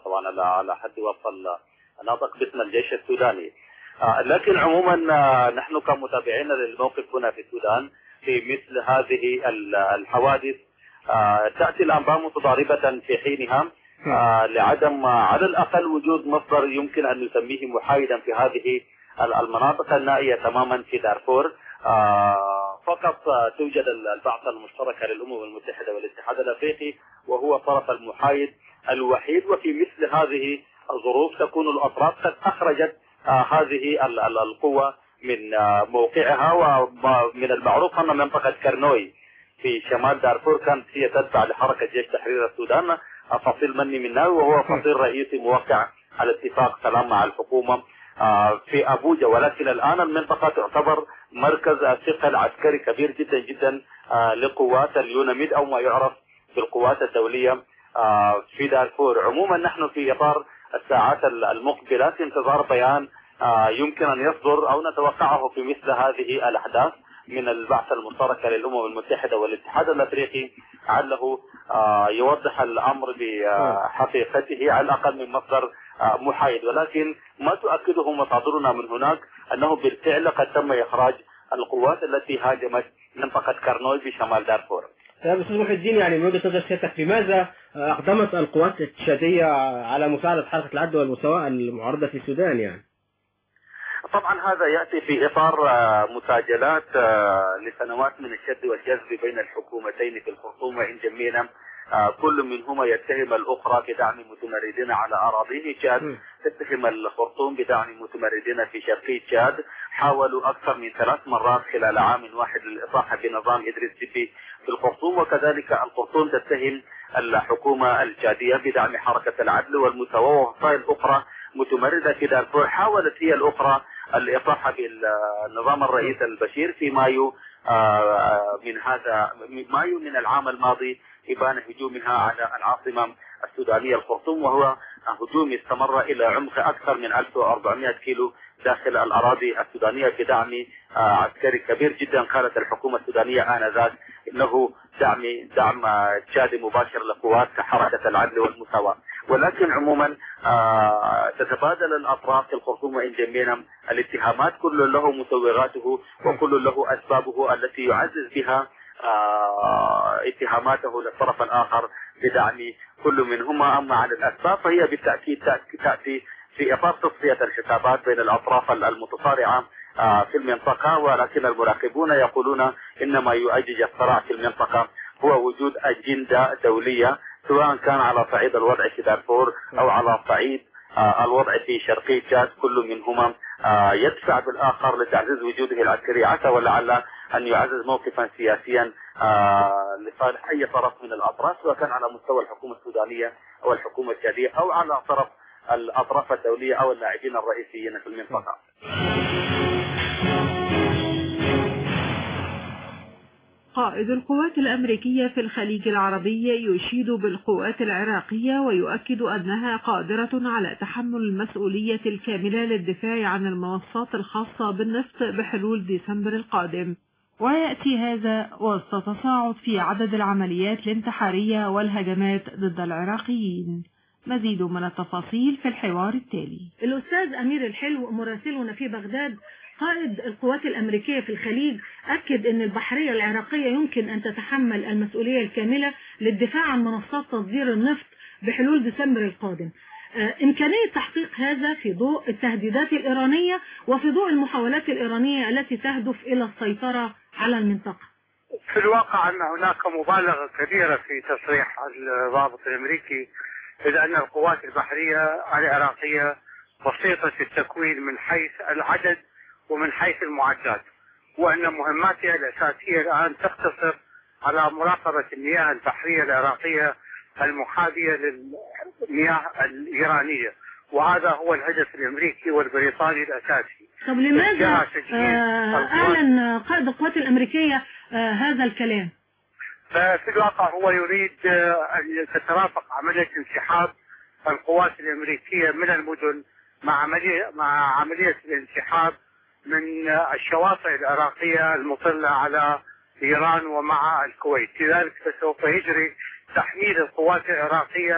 طبعا على على حد وصل ناطق باسم الجيش السوداني لكن عموما نحن كمتابعين للموقف هنا في السودان في مثل هذه الحوادث تأتي الأنباء متضاربة في حينها لعدم على الأقل وجود مصدر يمكن أن نسميه محايدا في هذه المناطق النائية تماما في دارفور فقط توجد البعثة المشتركة للأمم المتحدة والاتحاد الأفريقي وهو الطرف المحايد الوحيد وفي مثل هذه الظروف تكون الأطراف قد أخرجت هذه القوة من موقعها ومن المعروف أن منطقة كرنوي في شمال دارفور كانت هي تتبع لحركة جيش تحرير السودان فصيل مني مناوي وهو فصيل رئيسي موقع على اتفاق سلام مع الحكومة في أبوجا ولكن الآن المنطقة تعتبر مركز ثقل عسكري كبير جدا جدا لقوات اليوناميد أو ما يعرف بالقوات الدولية في دارفور عموما نحن في إطار الساعات المقبلة في انتظار بيان يمكن أن يصدر أو نتوقعه في مثل هذه الأحداث من البعثة المشتركة للأمم المتحدة والاتحاد الأفريقي عله يوضح الأمر بحقيقته على الأقل من مصدر محايد ولكن ما تؤكده مصادرنا من هناك أنه بالفعل قد تم إخراج القوات التي هاجمت منطقة كارنوي في شمال دارفور طيب استاذ محي الدين يعني من وجهه نظر سيادتك لماذا اقدمت القوات التشاديه على مساعده حركه العدل والمساواه المعارضه في السودان يعني؟ طبعا هذا ياتي في اطار مساجلات لسنوات من الشد والجذب بين الحكومتين في الخرطوم وان جمينا كل منهما يتهم الاخرى بدعم متمردين على اراضيه تشاد تتهم الخرطوم بدعم متمردين في شرقي تشاد حاولوا اكثر من ثلاث مرات خلال عام واحد للاصاحه بنظام ادريس ديبي في الخرطوم وكذلك الخرطوم تتهم الحكومه الجاديه بدعم حركه العدل والمساواه وفصائل اخرى متمرده في دارفور حاولت هي الاخرى الاطاحه بالنظام الرئيس البشير في مايو من هذا مايو من العام الماضي إبان هجومها على العاصمة السودانية الخرطوم وهو هجوم استمر إلى عمق أكثر من 1400 كيلو داخل الأراضي السودانية بدعم عسكري كبير جدا قالت الحكومة السودانية آنذاك إنه دعم دعم تشادي مباشر لقوات كحركة العدل والمساواة ولكن عموما تتبادل الأطراف في الخرطوم وإن جمينا الاتهامات كل له مسوغاته وكل له أسبابه التي يعزز بها اتهاماته للطرف الآخر بدعم كل منهما أما عن الأسباب فهي بالتأكيد تأتي في إطار تصفية الحسابات بين الأطراف المتصارعة في المنطقة ولكن المراقبون يقولون إن ما يؤجج الصراع في المنطقة هو وجود أجندة دولية سواء كان على صعيد الوضع في دارفور أو على صعيد الوضع في شرقي تشاد كل منهما يدفع بالآخر لتعزيز وجوده العسكري عسى ولعل أن يعزز موقفا سياسيا لصالح أي طرف من الأطراف سواء كان على مستوى الحكومة السودانية أو الحكومة التشادية أو على طرف الأطراف الدولية أو اللاعبين الرئيسيين في المنطقة قائد القوات الأمريكية في الخليج العربي يشيد بالقوات العراقية ويؤكد أنها قادرة على تحمل المسؤولية الكاملة للدفاع عن المنصات الخاصة بالنفط بحلول ديسمبر القادم ويأتي هذا وسط تصاعد في عدد العمليات الانتحارية والهجمات ضد العراقيين مزيد من التفاصيل في الحوار التالي الأستاذ أمير الحلو مراسلنا في بغداد قائد القوات الأمريكية في الخليج أكد أن البحرية العراقية يمكن أن تتحمل المسؤولية الكاملة للدفاع عن منصات تصدير النفط بحلول ديسمبر القادم إمكانية تحقيق هذا في ضوء التهديدات الإيرانية وفي ضوء المحاولات الإيرانية التي تهدف إلى السيطرة على المنطقة في الواقع أن هناك مبالغة كبيرة في تصريح الضابط الأمريكي إذ أن القوات البحرية العراقية بسيطة التكوين من حيث العدد ومن حيث المعدات وأن مهماتها الأساسية الآن تقتصر على مراقبة المياه البحرية العراقية المحاذية للمياه الإيرانية وهذا هو الهدف الأمريكي والبريطاني الأساسي طب لماذا أعلن قائد القوات الأمريكية هذا الكلام ففي الواقع هو يريد أن تترافق عملية انسحاب القوات الأمريكية من المدن مع عملية مع عملية الانسحاب من الشواطئ العراقية المطلة على إيران ومع الكويت لذلك فسوف يجري تحميل القوات العراقية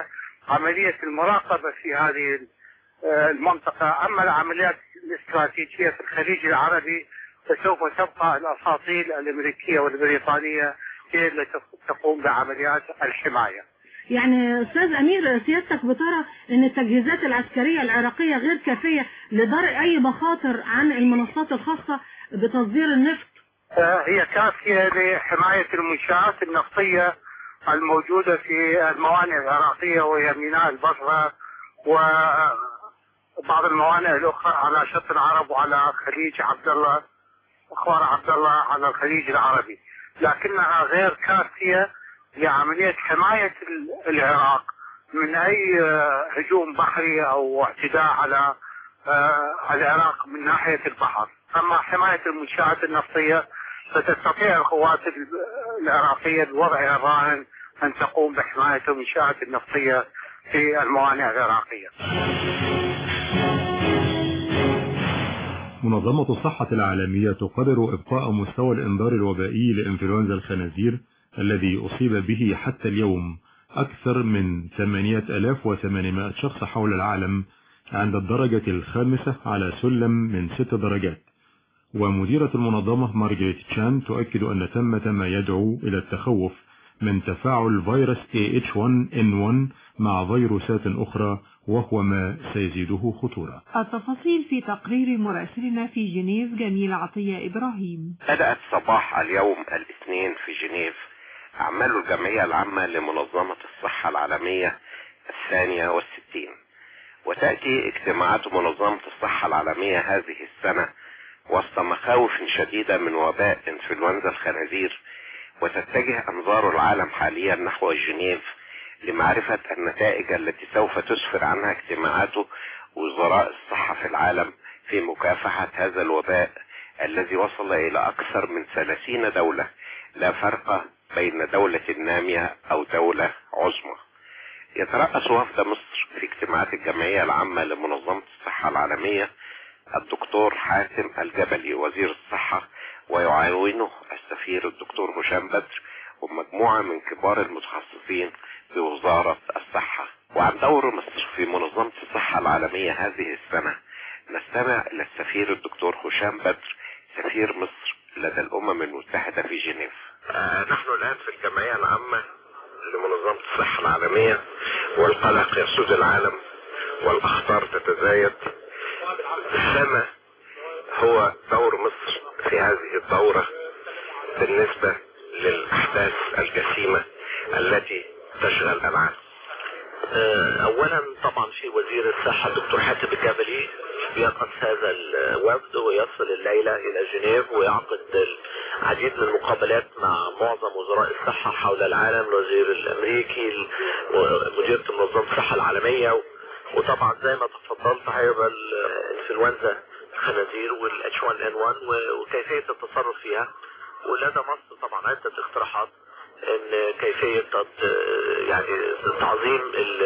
عملية المراقبة في هذه المنطقة أما العمليات الاستراتيجية في الخليج العربي فسوف تبقى الأساطيل الأمريكية والبريطانية هي التي تقوم بعمليات الحماية يعني استاذ امير سيادتك بترى ان التجهيزات العسكرية العراقية غير كافية لدرء اي مخاطر عن المنصات الخاصة بتصدير النفط هي كافية لحماية المنشآت النفطية الموجودة في الموانئ العراقية وهي ميناء البصرة وبعض الموانئ الأخرى على شط العرب وعلى خليج عبد الله أخوار عبد الله على الخليج العربي لكنها غير كافية لعملية حماية العراق من أي هجوم بحري أو اعتداء على العراق من ناحية البحر أما حماية المنشآت النفطية فتستطيع القوات العراقية بوضعها الراهن أن تقوم بحماية المنشآت النفطية في الموانئ العراقية منظمة الصحة العالمية تقرر إبقاء مستوى الإنذار الوبائي لإنفلونزا الخنازير الذي أصيب به حتى اليوم أكثر من 8800 شخص حول العالم عند الدرجة الخامسة على سلم من ست درجات ومديرة المنظمة مارغريت تشان تؤكد أن ثمة ما يدعو إلى التخوف من تفاعل فيروس AH1N1 مع فيروسات أخرى وهو ما سيزيده خطورة التفاصيل في تقرير مراسلنا في جنيف جميل عطية إبراهيم بدأت صباح اليوم الاثنين في جنيف أعمال الجمعية العامة لمنظمة الصحة العالمية الثانية والستين وتأتي اجتماعات منظمة الصحة العالمية هذه السنة وسط مخاوف شديدة من وباء انفلونزا الخنازير وتتجه أنظار العالم حاليا نحو جنيف لمعرفة النتائج التي سوف تسفر عنها اجتماعات وزراء الصحة في العالم في مكافحة هذا الوباء الذي وصل إلى أكثر من ثلاثين دولة لا فرق بين دولة نامية أو دولة عظمى يترأس وفد مصر في اجتماعات الجمعية العامة لمنظمة الصحة العالمية الدكتور حاتم الجبلي وزير الصحة ويعاونه السفير الدكتور هشام بدر ومجموعة من كبار المتخصصين بوزارة الصحة وعن دور مصر في منظمة الصحة العالمية هذه السنة نستمع إلى السفير الدكتور هشام بدر سفير مصر لدى الأمم المتحدة في جنيف آه نحن الآن في الجمعية العامة لمنظمة الصحة العالمية والقلق يسود العالم والأخطار تتزايد السنة هو دور مصر في هذه الدورة بالنسبة للأحداث الجسيمة التي تشغل العالم اولا طبعا في وزير الصحة الدكتور حاتم الجبلي يقص هذا الوفد ويصل الليلة الى جنيف ويعقد العديد من المقابلات مع معظم وزراء الصحة حول العالم الوزير الامريكي مديرة منظمة الصحة العالمية وطبعا زي ما تفضلت هيبقى الانفلونزا الخنازير والاتش 1 ان 1 وكيفية التصرف فيها ولدى مصر طبعا عدة اقتراحات ان كيفية يعني تعظيم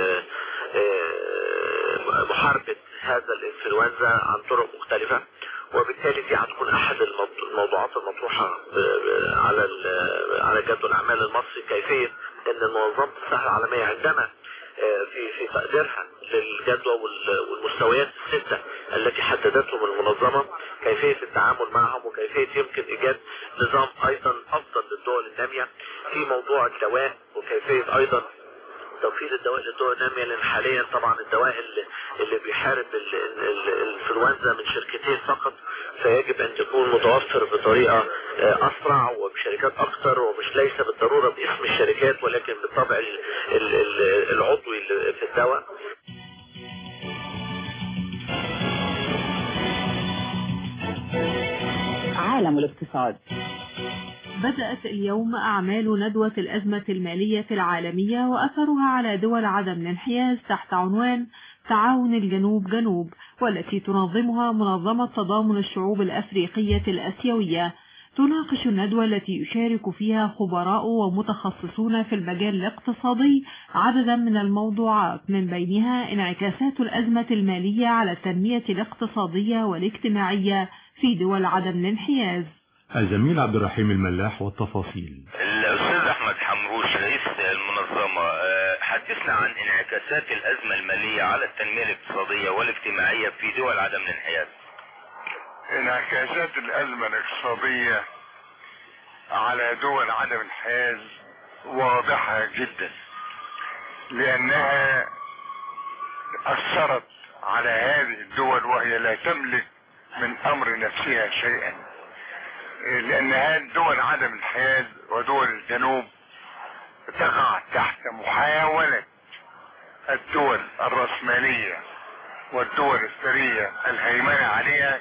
محاربة هذا الانفلونزا عن طرق مختلفة وبالتالي دي هتكون احد الموضوعات المطروحة على على جدول الاعمال المصري كيفية ان منظمة الصحة العالمية عندما في في تقديرها للجدوى والمستويات الستة التي حددتهم المنظمة كيفية التعامل معهم وكيفية يمكن إيجاد نظام أيضا أفضل للدول النامية في موضوع الدواء وكيفية أيضا توفير الدواء للدول النامية لأن حاليا طبعا الدواء اللي, اللي بيحارب الانفلونزا من شركتين فقط فيجب أن يكون متوفر بطريقة أسرع وبشركات أكثر ومش ليس بالضرورة باسم الشركات ولكن بالطبع العضوي في الدواء عالم الاقتصاد بدأت اليوم أعمال ندوة الأزمة المالية العالمية وأثرها على دول عدم الانحياز تحت عنوان تعاون الجنوب جنوب والتي تنظمها منظمة تضامن الشعوب الأفريقية الأسيوية تناقش الندوة التي يشارك فيها خبراء ومتخصصون في المجال الاقتصادي عددا من الموضوعات من بينها انعكاسات الأزمة المالية على التنمية الاقتصادية والاجتماعية في دول عدم الانحياز الزميل عبد الرحيم الملاح والتفاصيل الأستاذ أحمد حمروش رئيس المنظمة حدثنا عن انعكاسات الأزمة المالية على التنمية الاقتصادية والاجتماعية في دول عدم الانحياز انعكاسات الأزمة الاقتصادية على دول عدم الانحياز واضحة جدا لأنها أثرت على هذه الدول وهي لا تملك من أمر نفسها شيئا لأن هذه دول عدم الانحياز ودول الجنوب تقع تحت محاولة الدول الرأسمالية والدول الثرية الهيمنة عليها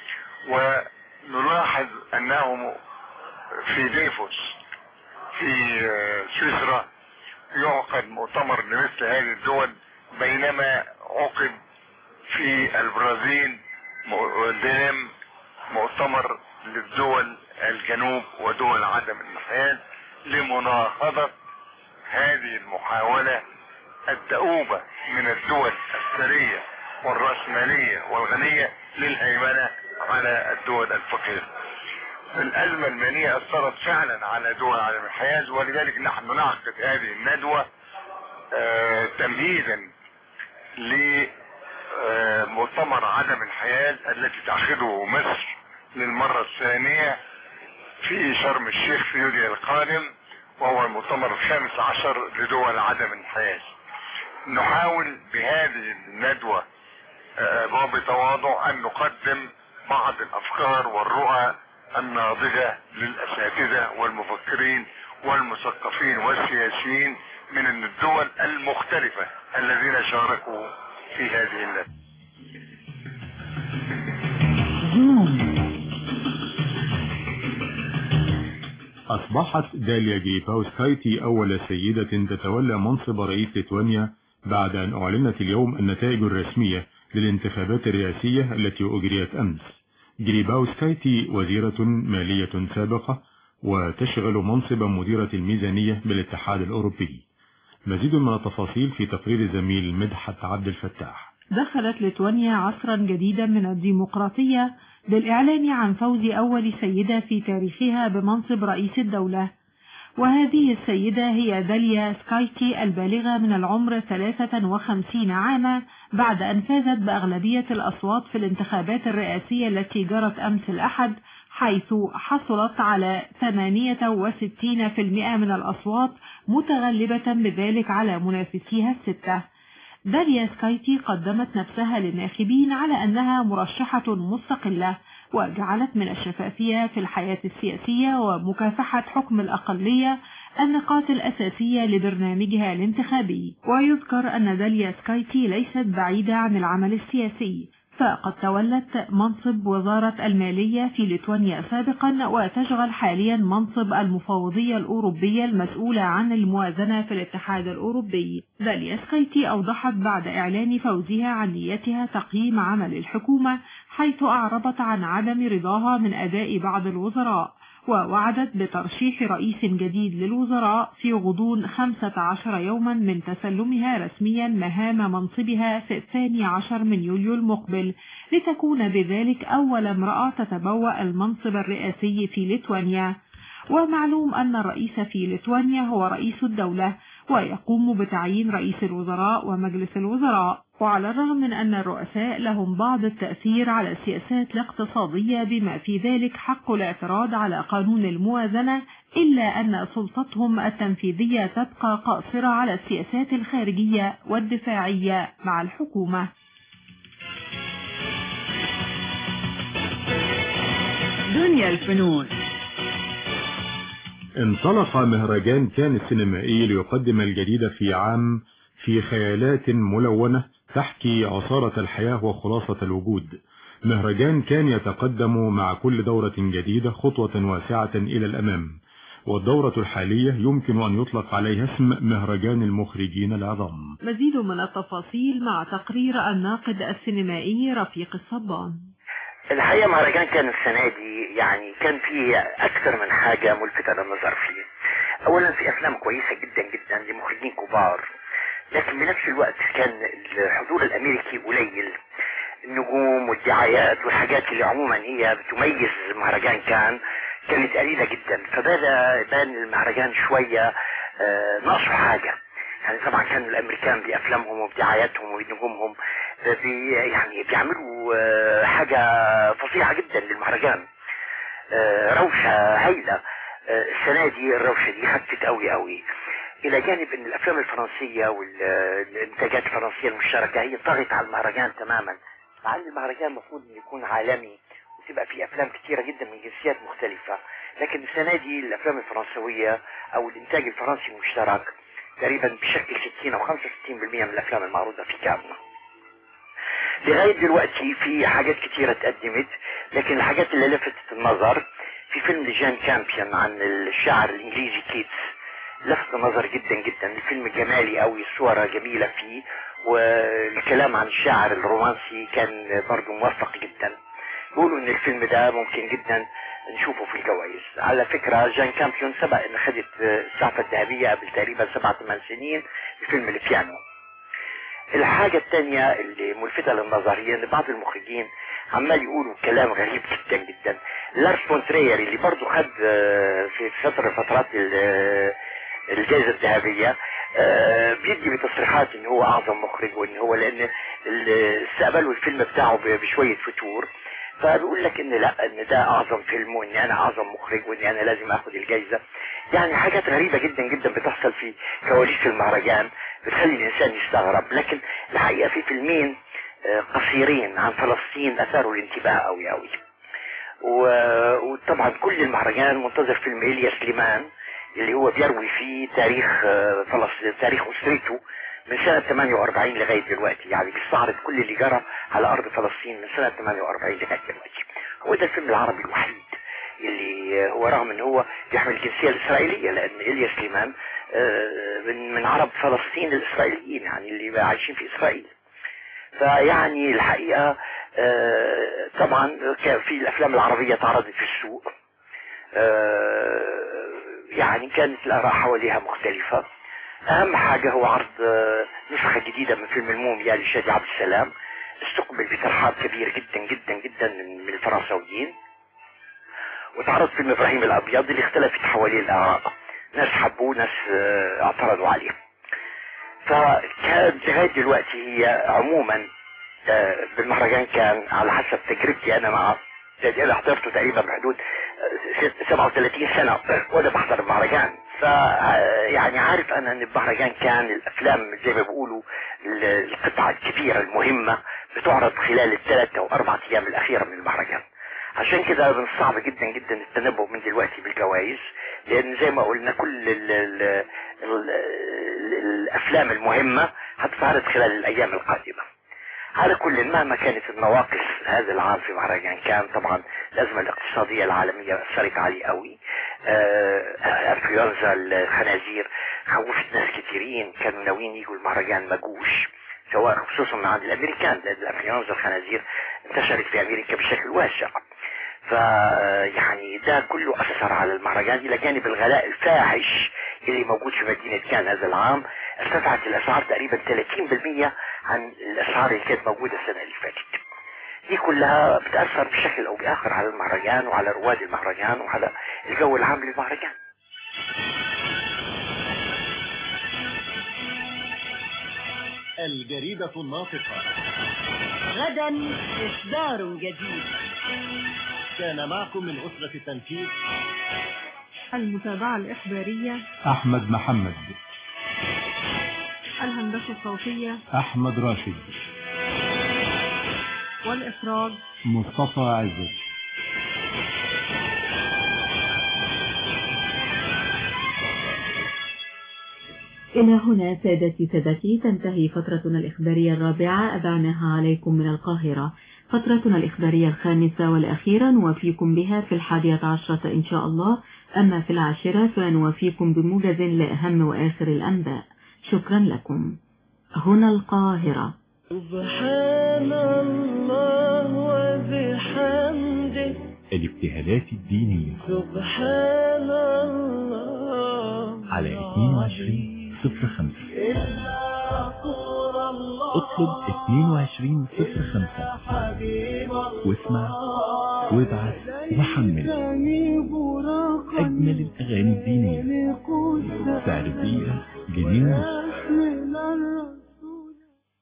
ونلاحظ أنهم في ديفوس في سويسرا يعقد مؤتمر لمثل هذه الدول بينما عقد في البرازيل دام مؤتمر للدول الجنوب ودول عدم الانحياز لمناهضة هذه المحاولة الدؤوبة من الدول الثرية والرأسمالية والغنية للهيمنة على الدول الفقيرة الأزمة المالية أثرت فعلا على دول عدم الانحياز ولذلك نحن نعقد هذه الندوة آه تمهيدا لمؤتمر عدم الحياز التي تعقده مصر للمرة الثانية في شرم الشيخ في يوليو القادم وهو المؤتمر الخامس عشر لدول عدم الانحياز نحاول بهذه الندوة وبتواضع ان نقدم بعض الافكار والرؤى الناضجة للاساتذة والمفكرين والمثقفين والسياسيين من الدول المختلفة الذين شاركوا في هذه الندوة أصبحت داليا جريباوسكايتي أول سيدة تتولى منصب رئيس ليتوانيا بعد أن أعلنت اليوم النتائج الرسمية للانتخابات الرئاسية التي أجريت أمس جريباوسكايتي وزيرة مالية سابقة وتشغل منصب مديرة الميزانية بالاتحاد الأوروبي مزيد من التفاصيل في تقرير الزميل مدحت عبد الفتاح دخلت ليتوانيا عصرا جديدا من الديمقراطية بالإعلان عن فوز أول سيدة في تاريخها بمنصب رئيس الدولة وهذه السيدة هي داليا سكايتي البالغة من العمر 53 عاما بعد أن فازت بأغلبية الأصوات في الانتخابات الرئاسية التي جرت أمس الأحد حيث حصلت على 68% من الأصوات متغلبة بذلك على منافسيها الستة داليا سكايتي قدمت نفسها للناخبين على أنها مرشحة مستقلة وجعلت من الشفافية في الحياة السياسية ومكافحة حكم الأقلية النقاط الأساسية لبرنامجها الانتخابي ويذكر أن داليا سكايتي ليست بعيدة عن العمل السياسي فقد تولت منصب وزارة المالية في ليتوانيا سابقا وتشغل حاليا منصب المفوضية الأوروبية المسؤولة عن الموازنة في الاتحاد الأوروبي داليا سكايتي أوضحت بعد إعلان فوزها عن نيتها تقييم عمل الحكومة حيث أعربت عن عدم رضاها من أداء بعض الوزراء ووعدت بترشيح رئيس جديد للوزراء في غضون 15 يوما من تسلمها رسميا مهام منصبها في الثاني عشر من يوليو المقبل لتكون بذلك أول امرأة تتبوأ المنصب الرئاسي في ليتوانيا ومعلوم أن الرئيس في ليتوانيا هو رئيس الدولة ويقوم بتعيين رئيس الوزراء ومجلس الوزراء وعلى الرغم من أن الرؤساء لهم بعض التأثير على السياسات الاقتصادية بما في ذلك حق الاعتراض على قانون الموازنة إلا أن سلطتهم التنفيذية تبقى قاصرة على السياسات الخارجية والدفاعية مع الحكومة دنيا الفنون انطلق مهرجان كان السينمائي ليقدم الجديد في عام في خيالات ملونة تحكي عصارة الحياة وخلاصة الوجود مهرجان كان يتقدم مع كل دورة جديدة خطوة واسعة إلى الأمام والدورة الحالية يمكن أن يطلق عليها اسم مهرجان المخرجين العظام مزيد من التفاصيل مع تقرير الناقد السينمائي رفيق الصبان الحقيقة مهرجان كان السنة دي يعني كان فيه أكثر من حاجة ملفتة للنظر فيه أولا في أفلام كويسة جدا جدا لمخرجين كبار لكن بنفس الوقت كان الحضور الأمريكي قليل النجوم والدعايات والحاجات اللي عموما هي بتميز مهرجان كان كانت قليلة جدا فبدا بان المهرجان شوية آه، ناقصه حاجة يعني طبعا كانوا الامريكان بافلامهم وبدعاياتهم وبنجومهم آه، بي يعني بيعملوا آه، حاجة فظيعة جدا للمهرجان آه، روشة هايلة آه، السنة دي الروشة دي خفت قوي قوي الى جانب ان الافلام الفرنسية والانتاجات الفرنسية المشتركة هي طغت على المهرجان تماما مع ان المهرجان المفروض انه يكون عالمي وتبقى فيه افلام كتيرة جدا من جنسيات مختلفة لكن السنة دي الافلام الفرنسوية او الانتاج الفرنسي المشترك تقريبا بشكل 60 او 65% من الافلام المعروضة في كامنا لغاية دلوقتي في حاجات كتيرة اتقدمت لكن الحاجات اللي لفتت النظر في فيلم لجان كامبيون عن الشاعر الانجليزي كيتس لفت النظر جدا جدا الفيلم جمالي قوي الصورة جميلة فيه والكلام عن الشاعر الرومانسي كان برضو موفق جدا بيقولوا ان الفيلم ده ممكن جدا نشوفه في الجوائز على فكرة جان كامبيون سبق ان خدت السعفة الذهبية قبل تقريبا سبعة ثمان سنين بفيلم البيانو الحاجة التانية اللي ملفتة للنظر هي ان بعض المخرجين عمال يقولوا كلام غريب جدا جدا لارس فونترير اللي برضو خد آه، في فترة فترات ال- آه، الجائزة الذهبية آه، بيدي بتصريحات ان هو اعظم مخرج وان هو لان ال- استقبلوا الفيلم بتاعه ب- بشوية فتور فبيقول لك ان لا ان ده اعظم فيلم وان انا اعظم مخرج وان انا لازم اخد الجائزة يعني حاجات غريبة جدا جدا بتحصل في كواليس المهرجان بتخلي الانسان يستغرب لكن الحقيقة في فيلمين آه، قصيرين عن فلسطين اثاروا الانتباه قوي قوي و- وطبعا كل المهرجان منتظر فيلم إليا سليمان اللي هو بيروي فيه تاريخ آه، فلسطين تاريخ أسرته من سنة 48 لغاية دلوقتي يعني بيستعرض كل اللي جرى على أرض فلسطين من سنة 48 لغاية دلوقتي هو ده الفيلم العربي الوحيد اللي هو رغم ان هو بيحمل الجنسية الإسرائيلية لأن إليا سليمان آه، من من عرب فلسطين الإسرائيليين يعني اللي عايشين في إسرائيل فيعني الحقيقة آه، طبعا كان في الأفلام العربية تعرضت في السوق آه، يعني كانت الآراء حواليها مختلفة أهم حاجة هو عرض آه، نسخة جديدة من فيلم الموميا لشادي عبد السلام استقبل بترحاب كبير جدا جدا جدا من من الفرنساويين وتعرض فيلم إبراهيم الأبيض اللي اختلفت حواليه الآراء ناس حبوه ناس آه، اعترضوا عليه فكان لغاية دلوقتي هي عموما آه، بالمهرجان كان على حسب تجربتي انا مع انا حضرته تقريبا بحدود آه، ست- 37 سنة وانا بحضر المهرجان ف آه، يعني عارف انا ان المهرجان كان الافلام زي ما بيقولوا ال- القطعة الكبيرة المهمة بتعرض خلال الثلاث او اربع ايام الاخيرة من المهرجان عشان كده من الصعب جدا جدا التنبؤ من دلوقتي بالجوائز لان زي ما قلنا كل ال ال ال ال الافلام المهمة هتتعرض خلال الايام القادمة على كل مهما كانت النواقص هذا العام في مهرجان كان طبعا الازمه الاقتصاديه العالميه اثرت عليه قوي آه، انفلونزا الخنازير خوفت ناس كتيرين كانوا ناويين يجوا المهرجان ما جوش سواء خصوصا من عند الامريكان لان الانفلونزا الخنازير انتشرت في امريكا بشكل واسع ف يعني ده كله اثر على المهرجان الى جانب الغلاء الفاحش اللي موجود في مدينه كان هذا العام ارتفعت الاسعار تقريبا 30% عن الاسعار اللي كانت موجوده السنه اللي فاتت دي كلها بتاثر بشكل او باخر على المهرجان وعلى رواد المهرجان وعلى الجو العام للمهرجان الجريدة الناطقة غدا إصدار جديد كان معكم من أسرة التنفيذ المتابعة الإخبارية أحمد محمد الهندسة الصوتية أحمد راشد والإخراج مصطفى عزت إلى هنا سادتي سادتي تنتهي فترتنا الإخبارية الرابعة أذعناها عليكم من القاهرة فترتنا الإخبارية الخامسة والأخيرة نوافيكم بها في الحادية عشرة إن شاء الله أما في العاشرة فنوافيكم بموجز لأهم وآخر الأنباء شكرا لكم هنا القاهرة سبحان الله وبحمده الابتهالات الدينية سبحان الله على 22 صفر خمسة إلا رسول الله اطلب 22 صفر خمسة حبيب الله واسمع وابعث وحمل أجمل الأغاني الدينية سعر الدقيقة جنيه ونص الرسول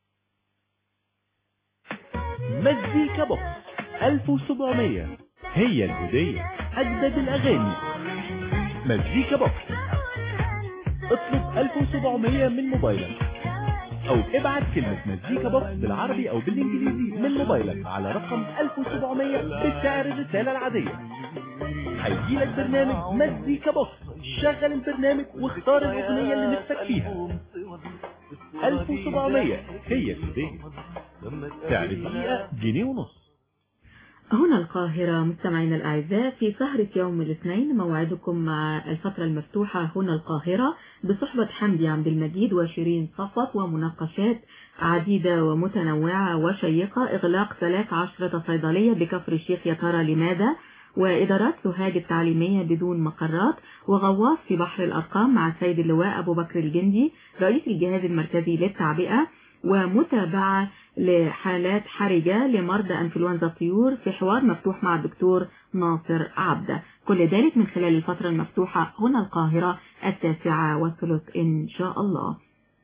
مزيكا بوكس 1700 هي الهدية أجدد الأغاني مزيكا بوكس اطلب 1700 من موبايلك أو ابعت كلمة مزيكا بوكس بالعربي أو بالإنجليزي من موبايلك على رقم 1700 بسعر الرسالة العادية هيجيلك برنامج مزيكا بوكس شغل البرنامج واختار الأغنية اللي نفسك فيها 1700 هي الهدية سعر الدقيقة جنيه ونص هنا القاهرة مستمعينا الأعزاء في سهرة يوم الاثنين موعدكم مع الفترة المفتوحة هنا القاهرة بصحبة حمدي عبد المجيد وشيرين صفوت ومناقشات عديدة ومتنوعة وشيقة إغلاق ثلاث عشرة صيدلية بكفر الشيخ يا ترى لماذا وإدارات سوهاج التعليمية بدون مقرات وغواص في بحر الأرقام مع السيد اللواء أبو بكر الجندي رئيس الجهاز المركزي للتعبئة ومتابعة لحالات حرجة لمرضى أنفلونزا الطيور في حوار مفتوح مع الدكتور ناصر عبده كل ذلك من خلال الفترة المفتوحة هنا القاهرة التاسعة والثلث إن شاء الله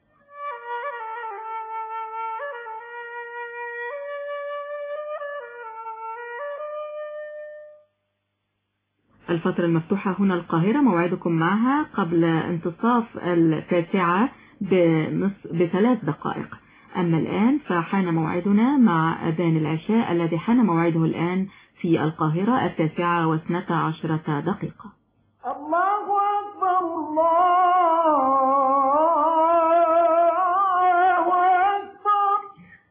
الفترة المفتوحة هنا القاهرة موعدكم معها قبل انتصاف التاسعة بنص بثلاث دقائق أما الآن فحان موعدنا مع أذان العشاء الذي حان موعده الآن في القاهرة التاسعة واثنتا عشرة دقيقة الله أكبر الله أكبر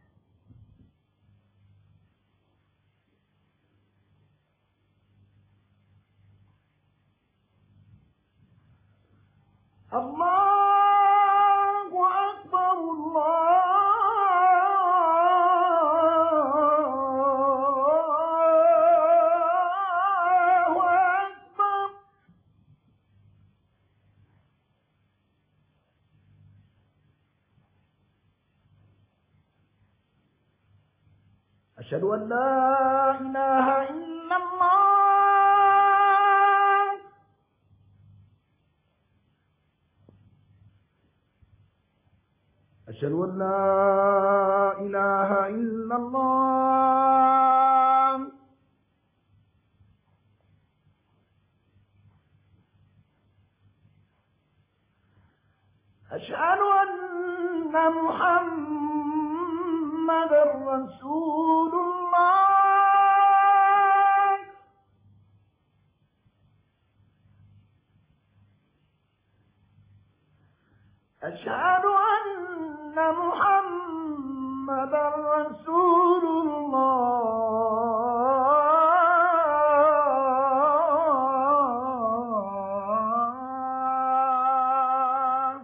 الله أكبر الله أكبر أشهد أن لا إله إلا الله أشهد أن لا إله إلا الله أشهد أن محمد رسول الله أشهد أن محمد رسول الله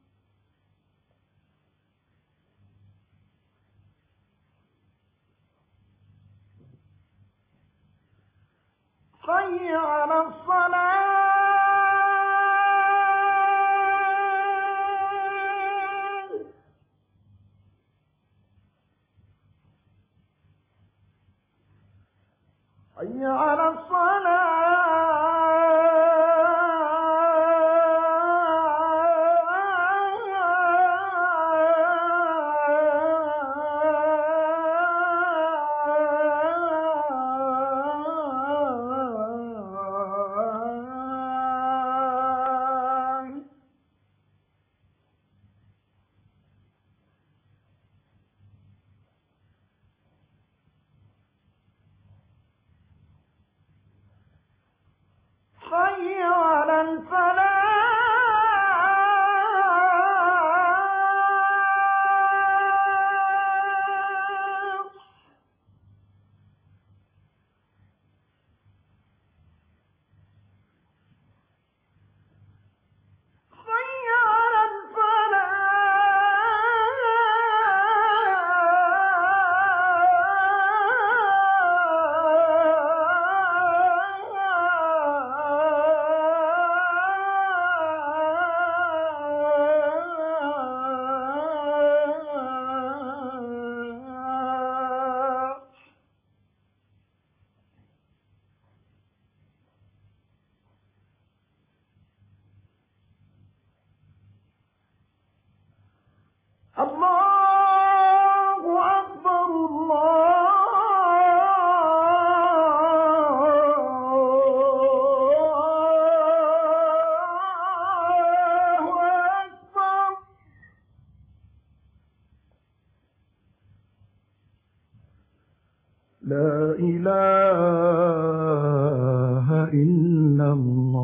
حي على الصلاة حي على الصلاة لا إله إلا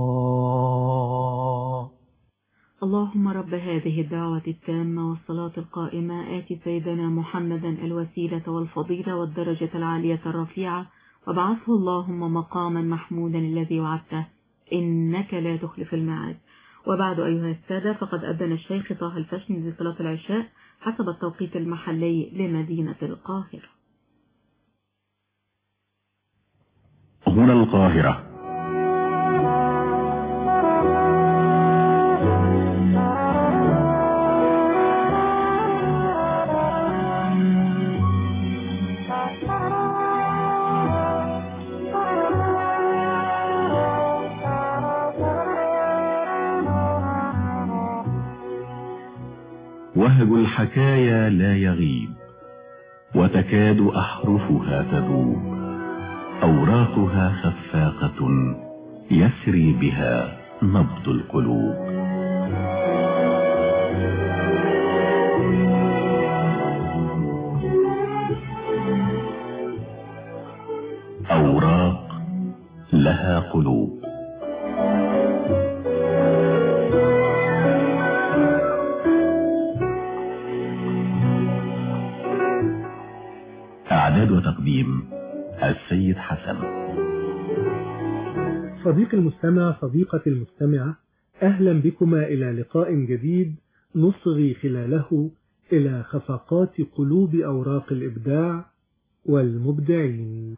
الله اللهم رب هذه الدعوة التامة والصلاة القائمة آت سيدنا محمدا الوسيلة والفضيلة والدرجة العالية الرفيعة وابعثه اللهم مقاما محمودا الذي وعدته إنك لا تخلف الميعاد وبعد أيها السادة فقد أذن الشيخ طه الفشن لصلاة العشاء حسب التوقيت المحلي لمدينة القاهرة هنا القاهرة وهج الحكايا لا يغيب وتكاد أحرفها تذوب أوراقها خفاقة يسري بها نبض القلوب أوراق لها قلوب إعداد وتقديم السيد حسن صديقي المستمع صديقتي المستمعة أهلا بكما إلى لقاء جديد نصغي خلاله إلى خفقات قلوب أوراق الإبداع والمبدعين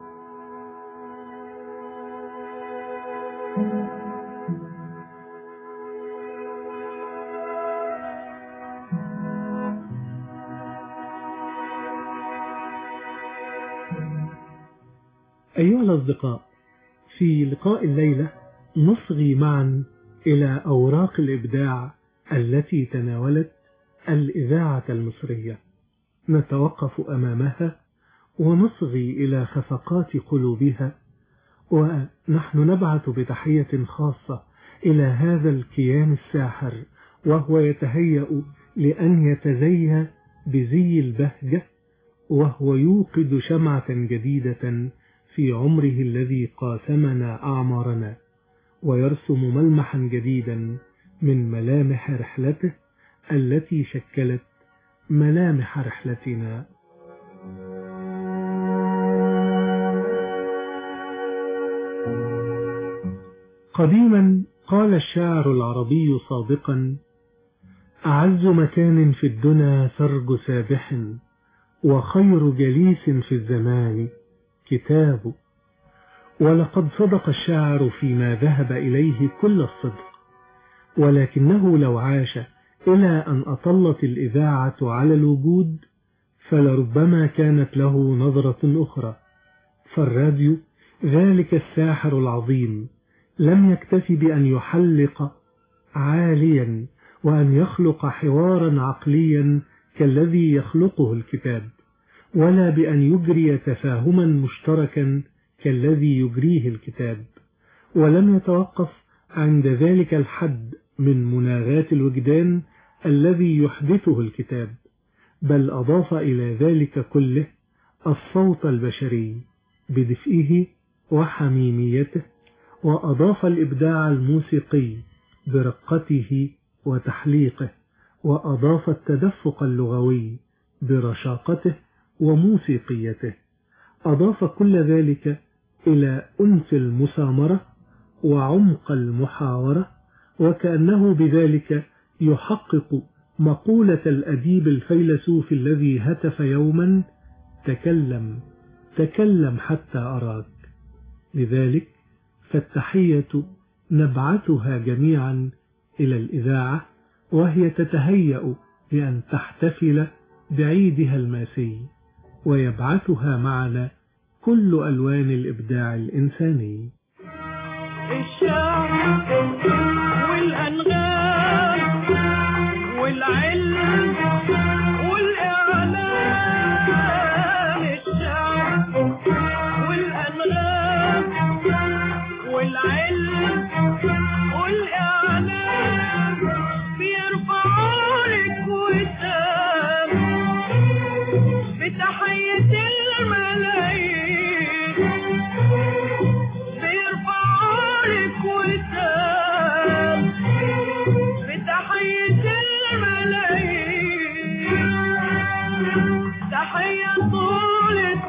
أيها الأصدقاء في لقاء الليلة نصغي معا إلى أوراق الإبداع التي تناولت الإذاعة المصرية نتوقف أمامها ونصغي إلى خفقات قلوبها ونحن نبعث بتحية خاصة إلى هذا الكيان الساحر وهو يتهيأ لأن يتزيى بزي البهجة وهو يوقد شمعة جديدة في عمره الذي قاسمنا أعمارنا ويرسم ملمحا جديدا من ملامح رحلته التي شكلت ملامح رحلتنا قديما قال الشاعر العربي صادقا أعز مكان في الدنا سرج سابح وخير جليس في الزمان كتاب ولقد صدق الشاعر فيما ذهب إليه كل الصدق ولكنه لو عاش إلى أن أطلت الإذاعة على الوجود فلربما كانت له نظرة أخرى فالراديو ذلك الساحر العظيم لم يكتف بأن يحلق عاليا وأن يخلق حوارا عقليا كالذي يخلقه الكتاب ولا بأن يجري تفاهما مشتركا كالذي يجريه الكتاب ولم يتوقف عند ذلك الحد من مناغات الوجدان الذي يحدثه الكتاب بل أضاف إلى ذلك كله الصوت البشري بدفئه وحميميته وأضاف الإبداع الموسيقي برقته وتحليقه وأضاف التدفق اللغوي برشاقته وموسيقيته أضاف كل ذلك إلى أنس المسامرة وعمق المحاورة وكأنه بذلك يحقق مقولة الأديب الفيلسوف الذي هتف يوما تكلم تكلم حتى أراك لذلك فالتحية نبعثها جميعا إلى الإذاعة وهي تتهيأ لأن تحتفل بعيدها الماسي ويبعثها معنا كل ألوان الإبداع الإنساني الشعر والأنغام والعلم والإعلام الشعر والأنغام والعلم والإعلام بيرفعوا لك وسام بتحية الملايين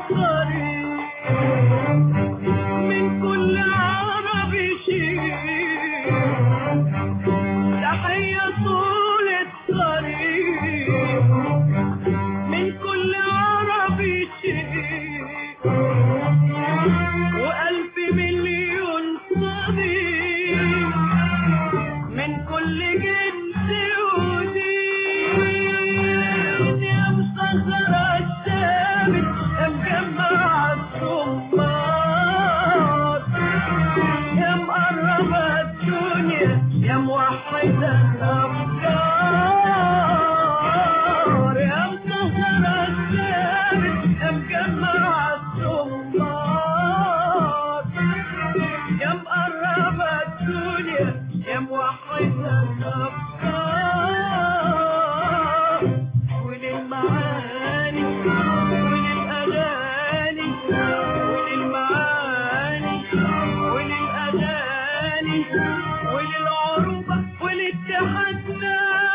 الطريق من كل عربي شيء تحية طول الطريق من كل عربي شيء وألف مليون صديق من كل جنس ودين يا مسخر الشامل يا مجمع الصمات يا مقرب الدنيا يا موحد الأفكار يا مسخر الشامل يا مجمع الصمات يا مقرب الدنيا يا موحد الأفكار وللمعاني وللأغاني وللمعاني وللأغاني وللعروبة ولاتحادنا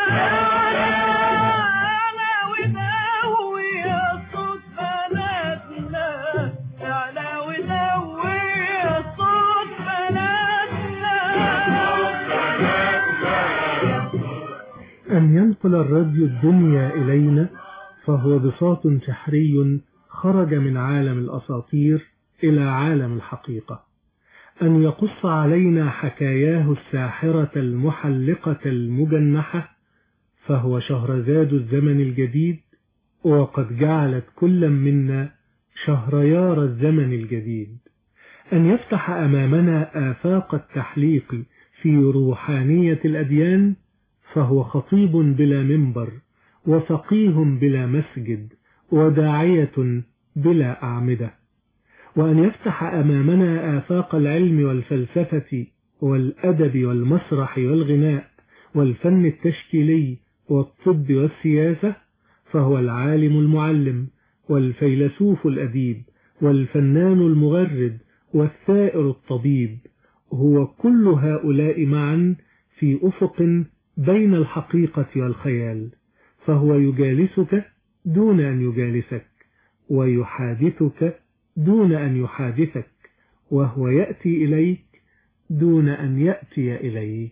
أنا وداوي يا صوت بلدنا أنا وداوي يا صوت بلدنا أن ينقل الراديو الدنيا إلينا فهو بساط سحري خرج من عالم الأساطير إلى عالم الحقيقة أن يقص علينا حكاياه الساحرة المحلقة المجنحة فهو شهرزاد الزمن الجديد وقد جعلت كل منا شهريار الزمن الجديد أن يفتح أمامنا آفاق التحليق في روحانية الأديان فهو خطيب بلا منبر وفقيه بلا مسجد وداعية بلا أعمدة وأن يفتح أمامنا آفاق العلم والفلسفة والأدب والمسرح والغناء والفن التشكيلي والطب والسياسة فهو العالم المعلم والفيلسوف الأديب والفنان المغرد والثائر الطبيب هو كل هؤلاء معا في أفق بين الحقيقة والخيال فهو يجالسك دون أن يجالسك ويحادثك دون أن يحادثك وهو يأتي إليك دون أن يأتي إليك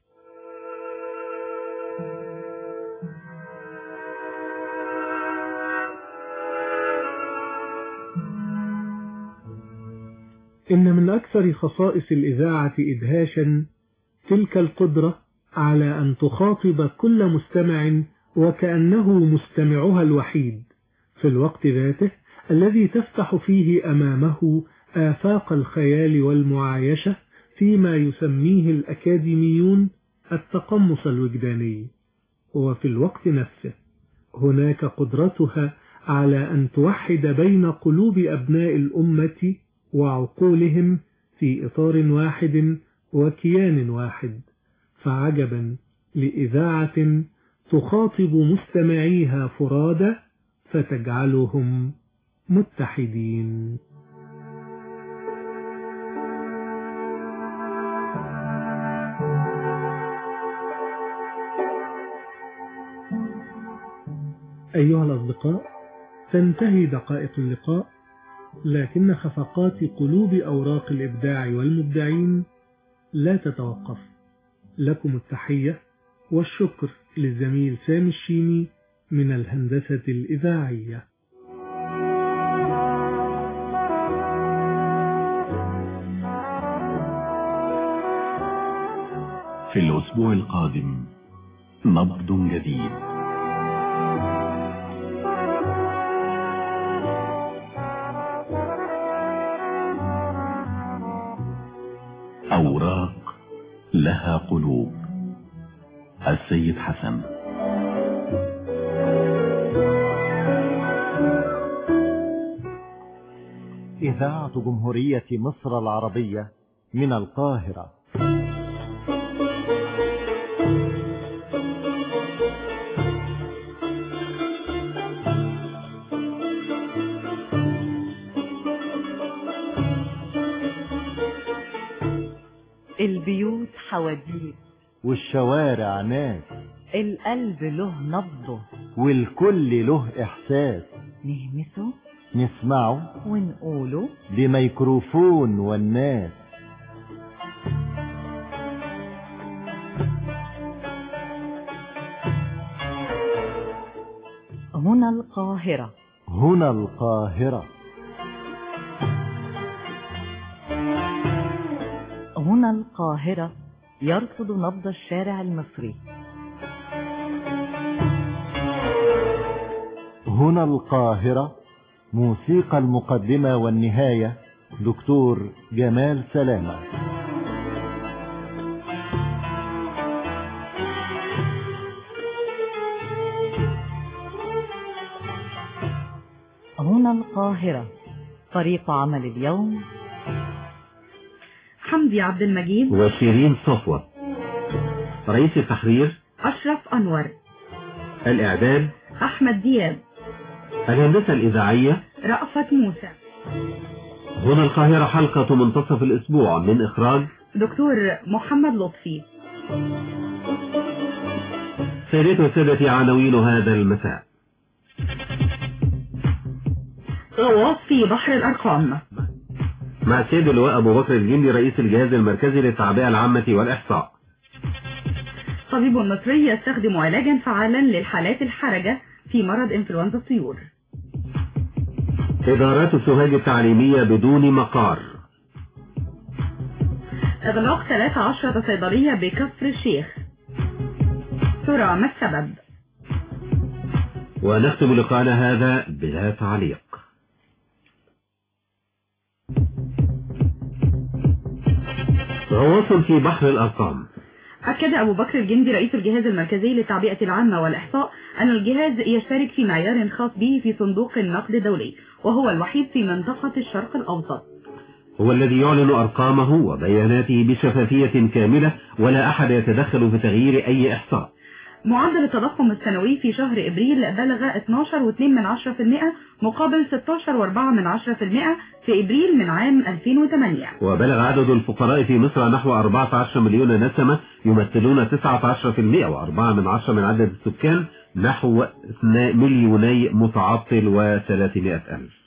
إن من أكثر خصائص الإذاعة إدهاشا تلك القدرة على أن تخاطب كل مستمع وكأنه مستمعها الوحيد في الوقت ذاته الذي تفتح فيه أمامه آفاق الخيال والمعايشة فيما يسميه الأكاديميون التقمص الوجداني وفي الوقت نفسه هناك قدرتها على أن توحد بين قلوب أبناء الأمة وعقولهم في إطار واحد وكيان واحد فعجبا لإذاعة تخاطب مستمعيها فرادى فتجعلهم متحدين أيها الأصدقاء تنتهي دقائق اللقاء لكن خفقات قلوب أوراق الإبداع والمبدعين لا تتوقف لكم التحية والشكر للزميل سامي الشيمي من الهندسة الإذاعية في الأسبوع القادم نبض جديد أوراق لها قلوب السيد حسن إذاعة جمهورية مصر العربية من القاهرة البيوت حواديت والشوارع ناس القلب له نبضه والكل له إحساس نهمسه نسمعه ونقوله بميكروفون والناس هنا القاهرة هنا القاهرة هنا القاهرة يرصد نبض الشارع المصري هنا القاهرة موسيقى المقدمة والنهاية دكتور جمال سلامة هنا القاهرة طريق عمل اليوم حمدي عبد المجيد وشيرين صفوة رئيس التحرير أشرف أنور الإعداد أحمد دياب الهندسة الإذاعية رأفت موسى هنا القاهرة حلقة منتصف الأسبوع من إخراج دكتور محمد لطفي سيدتي وسادتي عناوين هذا المساء غواص في بحر الأرقام مع السيد اللواء أبو بكر الجندي رئيس الجهاز المركزي للتعبئة العامة والإحصاء طبيب مصري يستخدم علاجا فعالا للحالات الحرجة في مرض انفلونزا الطيور إدارات السوهاج التعليمية بدون مقار إغلاق 13 صيدلية بكفر الشيخ ترى ما السبب ونختم لقاءنا هذا بلا تعليق غواص في بحر الأرقام أكد أبو بكر الجندي رئيس الجهاز المركزي للتعبئة العامة والإحصاء أن الجهاز يشترك في معيار خاص به في صندوق النقد الدولي وهو الوحيد في منطقة الشرق الأوسط هو الذي يعلن أرقامه وبياناته بشفافية كاملة ولا أحد يتدخل في تغيير أي إحصاء معدل التضخم السنوي في شهر إبريل بلغ 12.2% مقابل 16.4% في إبريل من عام 2008 وبلغ عدد الفقراء في مصر نحو 14 مليون نسمة يمثلون 19% و4 من عشرة من عدد السكان نحو 2 مليوني متعطل و300 ألف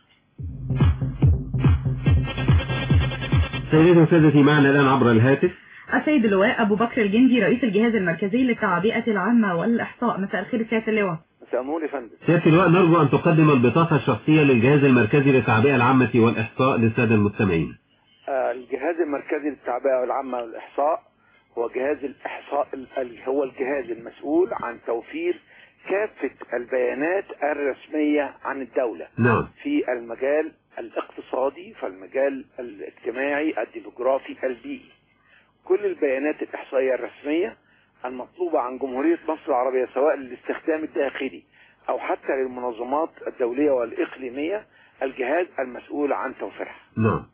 سيدي وسادتي معنا الآن عبر الهاتف السيد اللواء أبو بكر الجندي رئيس الجهاز المركزي للتعبئة العامة والإحصاء مساء الخير سيادة اللواء مساء النور يا فندم سيادة اللواء نرجو أن تقدم البطاقة الشخصية للجهاز المركزي للتعبئة العامة والإحصاء للسادة المستمعين آه، الجهاز المركزي للتعبئة العامة والإحصاء هو جهاز الإحصاء ال- هو الجهاز المسؤول عن توفير كافة البيانات الرسمية عن الدولة نعم في المجال الاقتصادي فالمجال الاجتماعي الديموغرافي البيئي كل البيانات الإحصائية الرسمية المطلوبة عن جمهورية مصر العربية سواء للاستخدام الداخلي أو حتى للمنظمات الدولية والإقليمية الجهاز المسؤول عن توفيرها نعم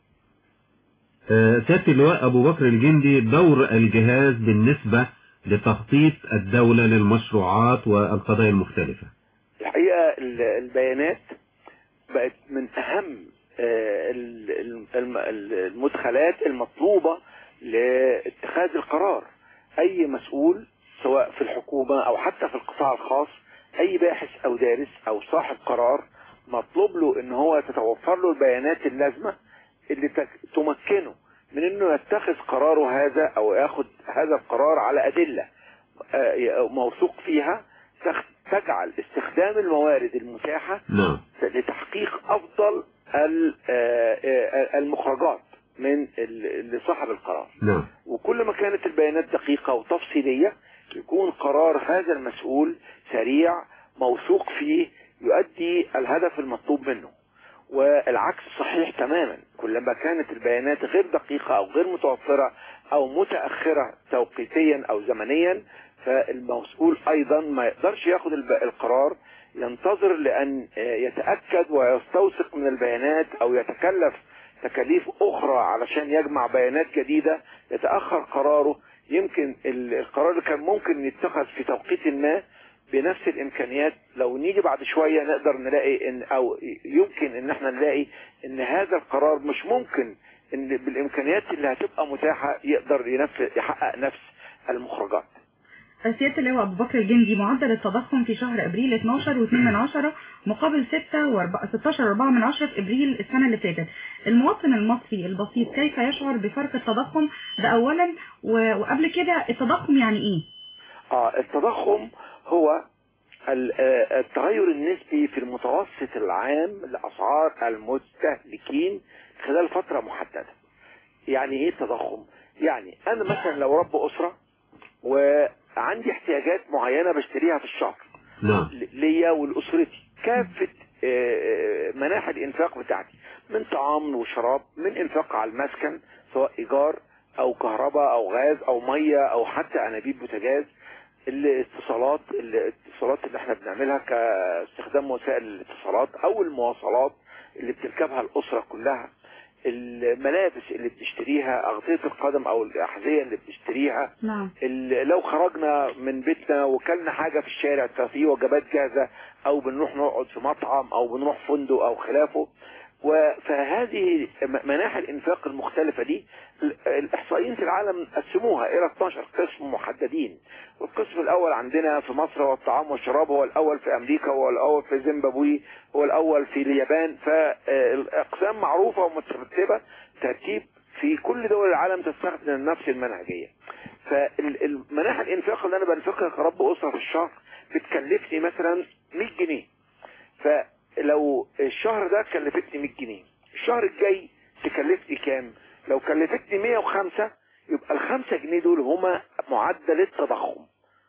آه، سيادة اللواء أبو بكر الجندي دور الجهاز بالنسبة لتخطيط الدولة للمشروعات والقضايا المختلفة الحقيقة ال- البيانات بقت من أهم آه، ال- ال- الم- المدخلات المطلوبة لاتخاذ القرار أي مسؤول سواء في الحكومة أو حتى في القطاع الخاص أي باحث أو دارس أو صاحب قرار مطلوب له إن هو تتوفر له البيانات اللازمة اللي تك- تمكنه من إنه يتخذ قراره هذا أو ياخد هذا القرار على أدلة آه، موثوق فيها تخ- تجعل استخدام الموارد المتاحة نعم لتحقيق افضل ال- آه، آه، المخرجات من ال- لصاحب القرار نعم وكل ما كانت البيانات دقيقة وتفصيلية يكون قرار هذا المسؤول سريع موثوق فيه يؤدي الهدف المطلوب منه والعكس صحيح تماما كلما كانت البيانات غير دقيقة أو غير متوفرة أو متأخرة توقيتيا أو زمنيا فالمسؤول أيضا ما يقدرش ياخد الب- القرار ينتظر لأن آه، يتأكد ويستوثق من البيانات أو يتكلف تكاليف أخرى علشان يجمع بيانات جديدة يتأخر قراره يمكن ال- القرار اللي كان ممكن يتخذ في توقيت ما بنفس الامكانيات لو نيجي بعد شوية نقدر نلاقي ان او يمكن ان احنا نلاقي ان هذا القرار مش ممكن ان بالامكانيات اللي هتبقى متاحة يقدر ينفذ يحقق نفس المخرجات سيادة اللواء أبو بكر الجندي معدل التضخم في شهر أبريل 12 و2 من عشرة مقابل 6 و 16 و 4 من عشرة في أبريل السنة اللي فاتت المواطن المصري البسيط كيف يشعر بفرق التضخم ده أولا و- وقبل كده التضخم يعني إيه؟ اه التضخم هو ال- آه، التغير النسبي في المتوسط العام لأسعار المستهلكين خلال فترة محددة يعني ايه التضخم يعني انا مثلا لو رب اسرة وعندي احتياجات معينة بشتريها في الشهر نعم ل- ليا ولأسرتي كافة آه، آه، مناحي الإنفاق بتاعتي من طعام وشراب من إنفاق على المسكن سواء إيجار أو كهرباء أو غاز أو مية أو حتى أنابيب بوتاجاز الاتصالات الاتصالات اللي احنا بنعملها كاستخدام وسائل الاتصالات أو المواصلات اللي بتركبها الأسرة كلها الملابس اللي بنشتريها أغطية القدم أو الأحذية اللي بنشتريها نعم ال- لو خرجنا من بيتنا وكلنا حاجة في الشارع في وجبات جاهزة او بنروح نقعد في مطعم او بنروح فندق او خلافه و- فهذه م- مناحي الانفاق المختلفة دي ال- الاحصائيين في العالم قسموها الى 12 قسم محددين والقسم الاول عندنا في مصر هو الطعام والشراب هو الاول في امريكا هو الاول في زيمبابوي هو الاول في اليابان فالاقسام معروفة ومترتبة ترتيب في كل دول العالم تستخدم نفس المنهجية فالمناحي الانفاق اللي انا بنفقها كرب اسره في الشهر بتكلفني مثلا 100 جنيه فلو الشهر ده كلفتني 100 جنيه الشهر الجاي تكلفني كام لو كلفتني 105 يبقى ال 5 جنيه دول هما معدل التضخم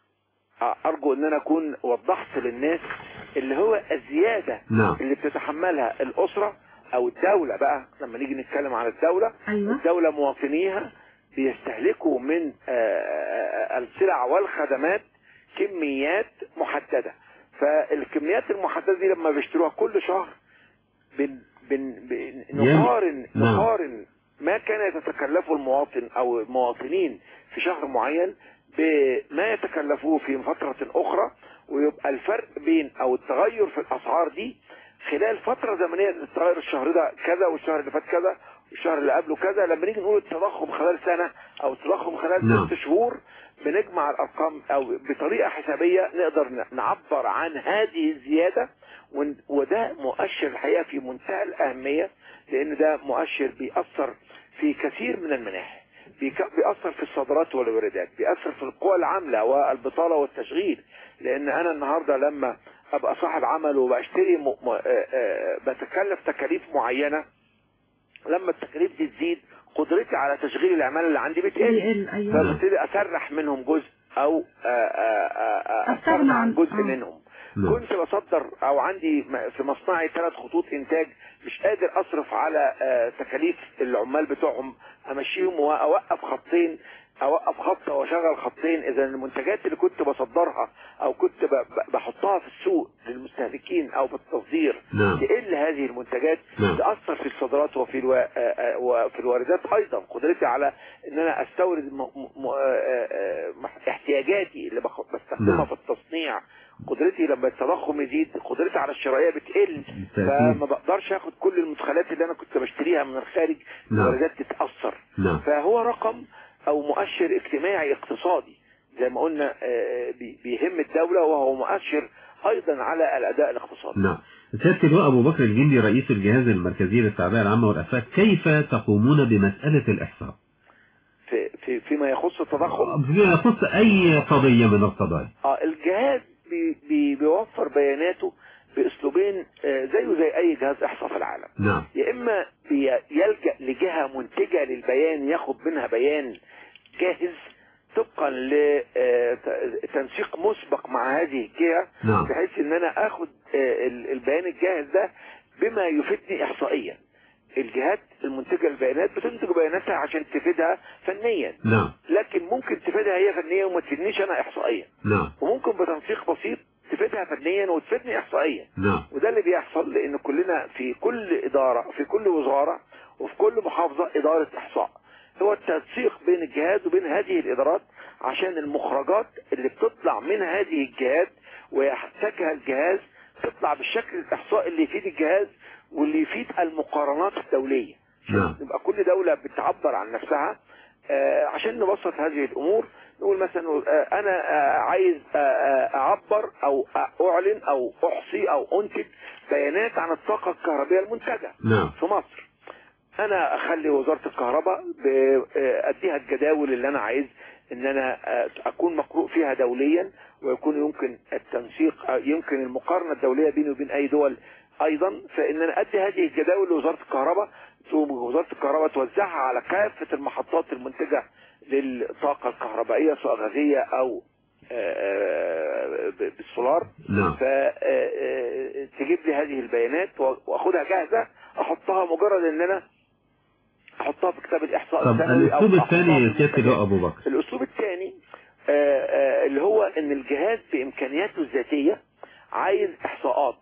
ارجو ان انا اكون وضحت للناس اللي هو الزياده نعم. اللي بتتحملها الاسره او الدوله بقى لما نيجي نتكلم عن الدوله أيوة. الدوله مواطنيها بيستهلكوا من آه، آه، السلع والخدمات كميات محدده فالكميات المحدده دي لما بيشتروها كل شهر بن بن بن نقارن نعم. نقارن ما كان يتكلفه المواطن او المواطنين في شهر معين بما يتكلفوه في فترة اخرى ويبقى الفرق بين او التغير في الاسعار دي خلال فترة زمنية التغير الشهر ده كذا والشهر اللي فات كذا والشهر اللي قبله كذا لما نيجي نقول التضخم خلال سنة او التضخم خلال نعم. ست شهور بنجمع الارقام او بطريقة حسابية نقدر ن- نعبر عن هذه الزيادة ون- وده مؤشر الحقيقة في منتهى الاهمية لان ده مؤشر بيأثر في كثير من المناحي بيك- بيأثر في الصادرات والواردات بيأثر في القوى العاملة والبطالة والتشغيل لان انا النهاردة لما ابقى صاحب عمل وبشتري م... م... آه، آه، بتكلف تكاليف معينة لما التكاليف دي تزيد قدرتي على تشغيل العمالة اللي عندي بتقل بيقل، أيوة. فببتدي اسرح منهم جزء او آه، آه، آه، آه، أستغنى استغنى عن- عن جزء آه. منهم نعم. كنت بصدر او عندي م- في مصنعي ثلاث خطوط انتاج مش قادر اصرف على آه، تكاليف العمال بتوعهم امشيهم واوقف خطين اوقف خط واشغل خطين اذا المنتجات اللي كنت بصدرها او كنت ب- ب- بحطها في السوق للمستهلكين او بالتصدير نعم. تقل هذه المنتجات نعم. تاثر في الصادرات وفي الو... آه، آه، وفي الواردات ايضا قدرتي على ان انا استورد م... م... آه، آه، آه، احتياجاتي اللي بخ... بستخدمها نعم. في التصنيع قدرتي لما التضخم يزيد قدرتي على الشرائيه بتقل بالتأكيد. فما بقدرش اخد كل المدخلات اللي انا كنت بشتريها من الخارج نعم. الواردات تتاثر نعم. فهو رقم او مؤشر اجتماعي اقتصادي زي ما قلنا آه، بي- بيهم الدوله وهو مؤشر ايضا على الاداء الاقتصادي نعم سيادة اللواء أبو بكر الجندي رئيس الجهاز المركزي للتعبئة العامة والأفاق كيف تقومون بمسألة الإحصاء؟ في في فيما يخص التضخم فيما يخص أي قضية من القضايا اه الجهاز بي بي بيوفر بياناته باسلوبين آه، زيه زي اي جهاز احصاء في العالم نعم يا اما بيلجا لجهه منتجه للبيان ياخد منها بيان جاهز طبقا لتنسيق مسبق مع هذه الجهه نعم. بحيث ان انا اخد آه، ال- البيان الجاهز ده بما يفيدني احصائيا الجهات المنتجه للبيانات بتنتج بياناتها عشان تفيدها فنيا نعم لكن ممكن تفيدها هي فنيا وما تفيدنيش انا احصائيا نعم وممكن بتنسيق بسيط تفيدها فنيا وتفيدني احصائيا نعم وده اللي بيحصل لان كلنا في كل اداره في كل وزاره وفي كل محافظه اداره احصاء هو التنسيق بين الجهات وبين هذه الادارات عشان المخرجات اللي بتطلع من هذه الجهات ويحتاجها الجهاز تطلع بالشكل الاحصائي اللي يفيد الجهاز واللي يفيد المقارنات الدوليه نعم يبقى كل دولة بتعبر عن نفسها آه، عشان نبسط هذه الأمور نقول مثلا آه، انا آه، عايز آه، آه، اعبر او اعلن او احصي او انتج بيانات عن الطاقه الكهربائيه المنتجه نعم في مصر انا اخلي وزاره الكهرباء ب- آه، اديها الجداول اللي انا عايز ان انا آه، اكون مقروء فيها دوليا ويكون يمكن التنسيق آه، يمكن المقارنه الدوليه بيني وبين اي دول ايضا فان انا ادي هذه الجداول لوزاره الكهرباء تقوم وزاره الكهرباء توزعها على كافه المحطات المنتجه للطاقه الكهربائيه سواء غازيه او آه، آه، ب- بالسولار نعم فتجيب لي هذه البيانات واخدها جاهزه احطها مجرد ان انا احطها في كتاب الاحصاء طب السنوي أو الاسلوب أحطها الثاني في سيادة المنتجات. اللواء ابو بكر الاسلوب الثاني اللي هو ان الجهاز بامكانياته الذاتيه عايز احصاءات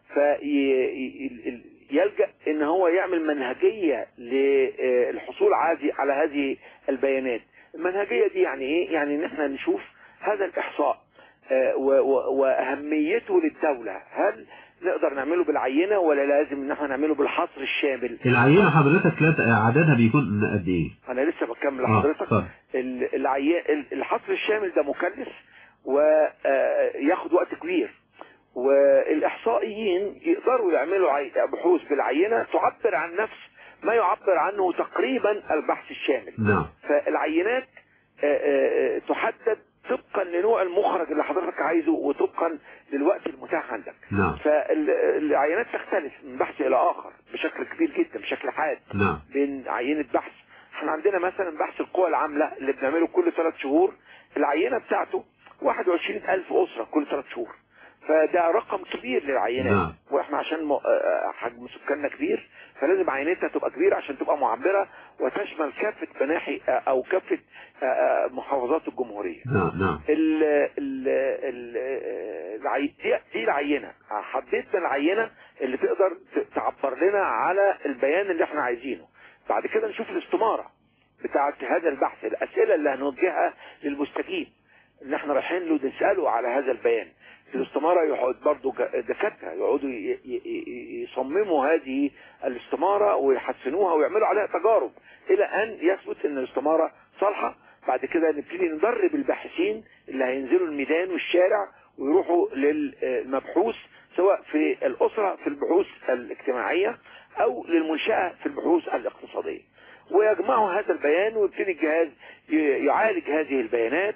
فيلجا ان هو يعمل منهجيه للحصول عادي على هذه البيانات المنهجيه دي يعني ايه يعني ان احنا نشوف هذا الاحصاء آه، و- و- واهميته للدوله هل نقدر نعمله بالعينه ولا لازم ان احنا نعمله بالحصر الشامل العينة حضرتك لا عددها بيكون قد ايه انا لسه بكمل آه، لحضرتك اتفضل. ال- العي... ال- الحصر الشامل ده مكلف وياخد وقت كبير والاحصائيين يقدروا يعملوا عي- بحوث بالعينه تعبر عن نفس ما يعبر عنه تقريبا البحث الشامل نعم فالعينات آه، آه، آه، تحدد طبقا لنوع المخرج اللي حضرتك عايزه وطبقا للوقت المتاح عندك نعم فالعينات تختلف من بحث الى اخر بشكل كبير جدا بشكل حاد نعم بين عينة بحث احنا عندنا مثلا بحث القوى العاملة اللي بنعمله كل ثلاث شهور العينة بتاعته 21 ألف أسرة كل ثلاث شهور فده رقم كبير للعينات نعم. واحنا عشان م- آه، حجم سكاننا كبير فلازم عينتها تبقى كبيرة عشان تبقى معبرة وتشمل كافة مناحي آه، او كافة آه، آه، محافظات الجمهورية نعم نعم ال ال ال العي... دي, دي العينه حددنا العينه اللي تقدر ت- تعبر لنا على البيان اللي احنا عايزينه بعد كده نشوف الاستماره بتاعه هذا البحث الاسئله اللي هنوجهها للمستجيب اللي احنا رايحين له نساله على هذا البيان الاستماره يقعد برضه ج- دكاتره يقعدوا ي- ي- ي- يصمموا هذه الاستماره ويحسنوها ويعملوا عليها تجارب الى ان يثبت ان الاستماره صالحه بعد كده نبتدي ندرب الباحثين اللي هينزلوا الميدان والشارع ويروحوا للمبحوث سواء في الأسرة في البحوث الاجتماعية أو للمنشأة في البحوث الاقتصادية ويجمعوا هذا البيان ويبتدي الجهاز ي- يعالج هذه البيانات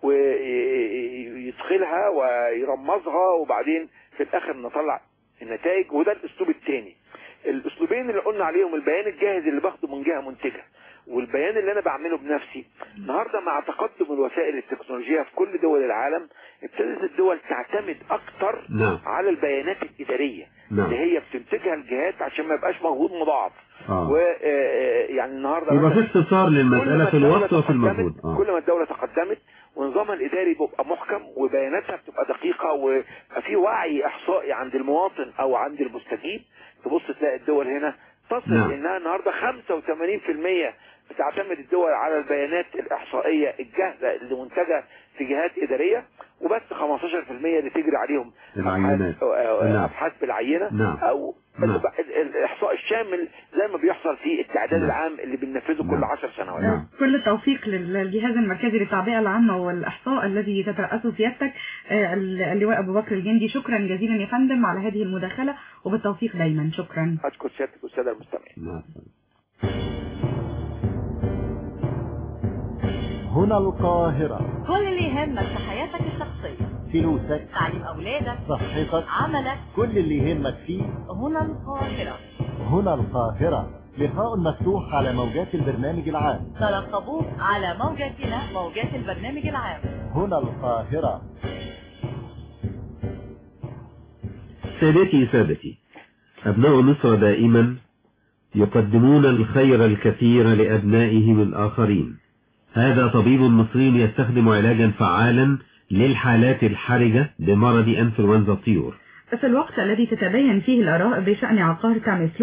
ويدخلها ويرمزها وبعدين في الآخر نطلع النتائج وده الأسلوب الثاني الأسلوبين اللي قلنا عليهم البيان الجاهز اللي باخده من جهة منتجة والبيان اللي انا بعمله بنفسي النهارده مع تقدم الوسائل التكنولوجيه في كل دول العالم ابتدت الدول تعتمد اكتر نعم على البيانات الاداريه نعم. اللي هي بتنتجها الجهات عشان ما يبقاش مجهود مضاعف آه. ويعني النهارده يبقى في مثلاً اختصار كل للمسألة ما في الدولة الوقت وفي تقدمت- المجهود آه. كل ما الدولة تقدمت ونظامها الإداري بيبقى محكم وبياناتها بتبقى دقيقة ويبقى في وعي إحصائي عند المواطن أو عند المستجيب تبص تلاقي الدول هنا تصل نعم. إنها النهاردة 85% بتعتمد الدول على البيانات الإحصائية الجاهزة اللي منتجة في جهات إدارية وبس 15% اللي تجري عليهم العينات. أبحاث- نعم. أبحاث بالعينة نعم. أو نعم. ال- ال- الإحصاء الشامل زي ما بيحصل في التعداد نعم. العام اللي بننفذه كل 10 سنوات نعم. كل التوفيق للجهاز المركزي للتعبئة العامة والإحصاء الذي تترأسه سيادتك آه، اللواء أبو بكر الجندي شكرا جزيلا يا فندم على هذه المداخلة وبالتوفيق دايما شكرا أشكر سيادتك والسادة المستمعين نعم. هنا القاهرة كل اللي يهمك في حياتك الشخصية فلوسك تعليم أولادك صحتك عملك كل اللي يهمك فيه هنا القاهرة هنا القاهرة لقاء مفتوح على موجات البرنامج العام ترقبوه على موجاتنا موجات البرنامج العام هنا القاهرة سادتي سادتي أبناء مصر دائما يقدمون الخير الكثير لأبنائهم الآخرين هذا طبيب مصري يستخدم علاجا فعالا للحالات الحرجة بمرض أنفلونزا الطيور في الوقت الذي تتبين فيه الآراء بشأن عقار تاميفلو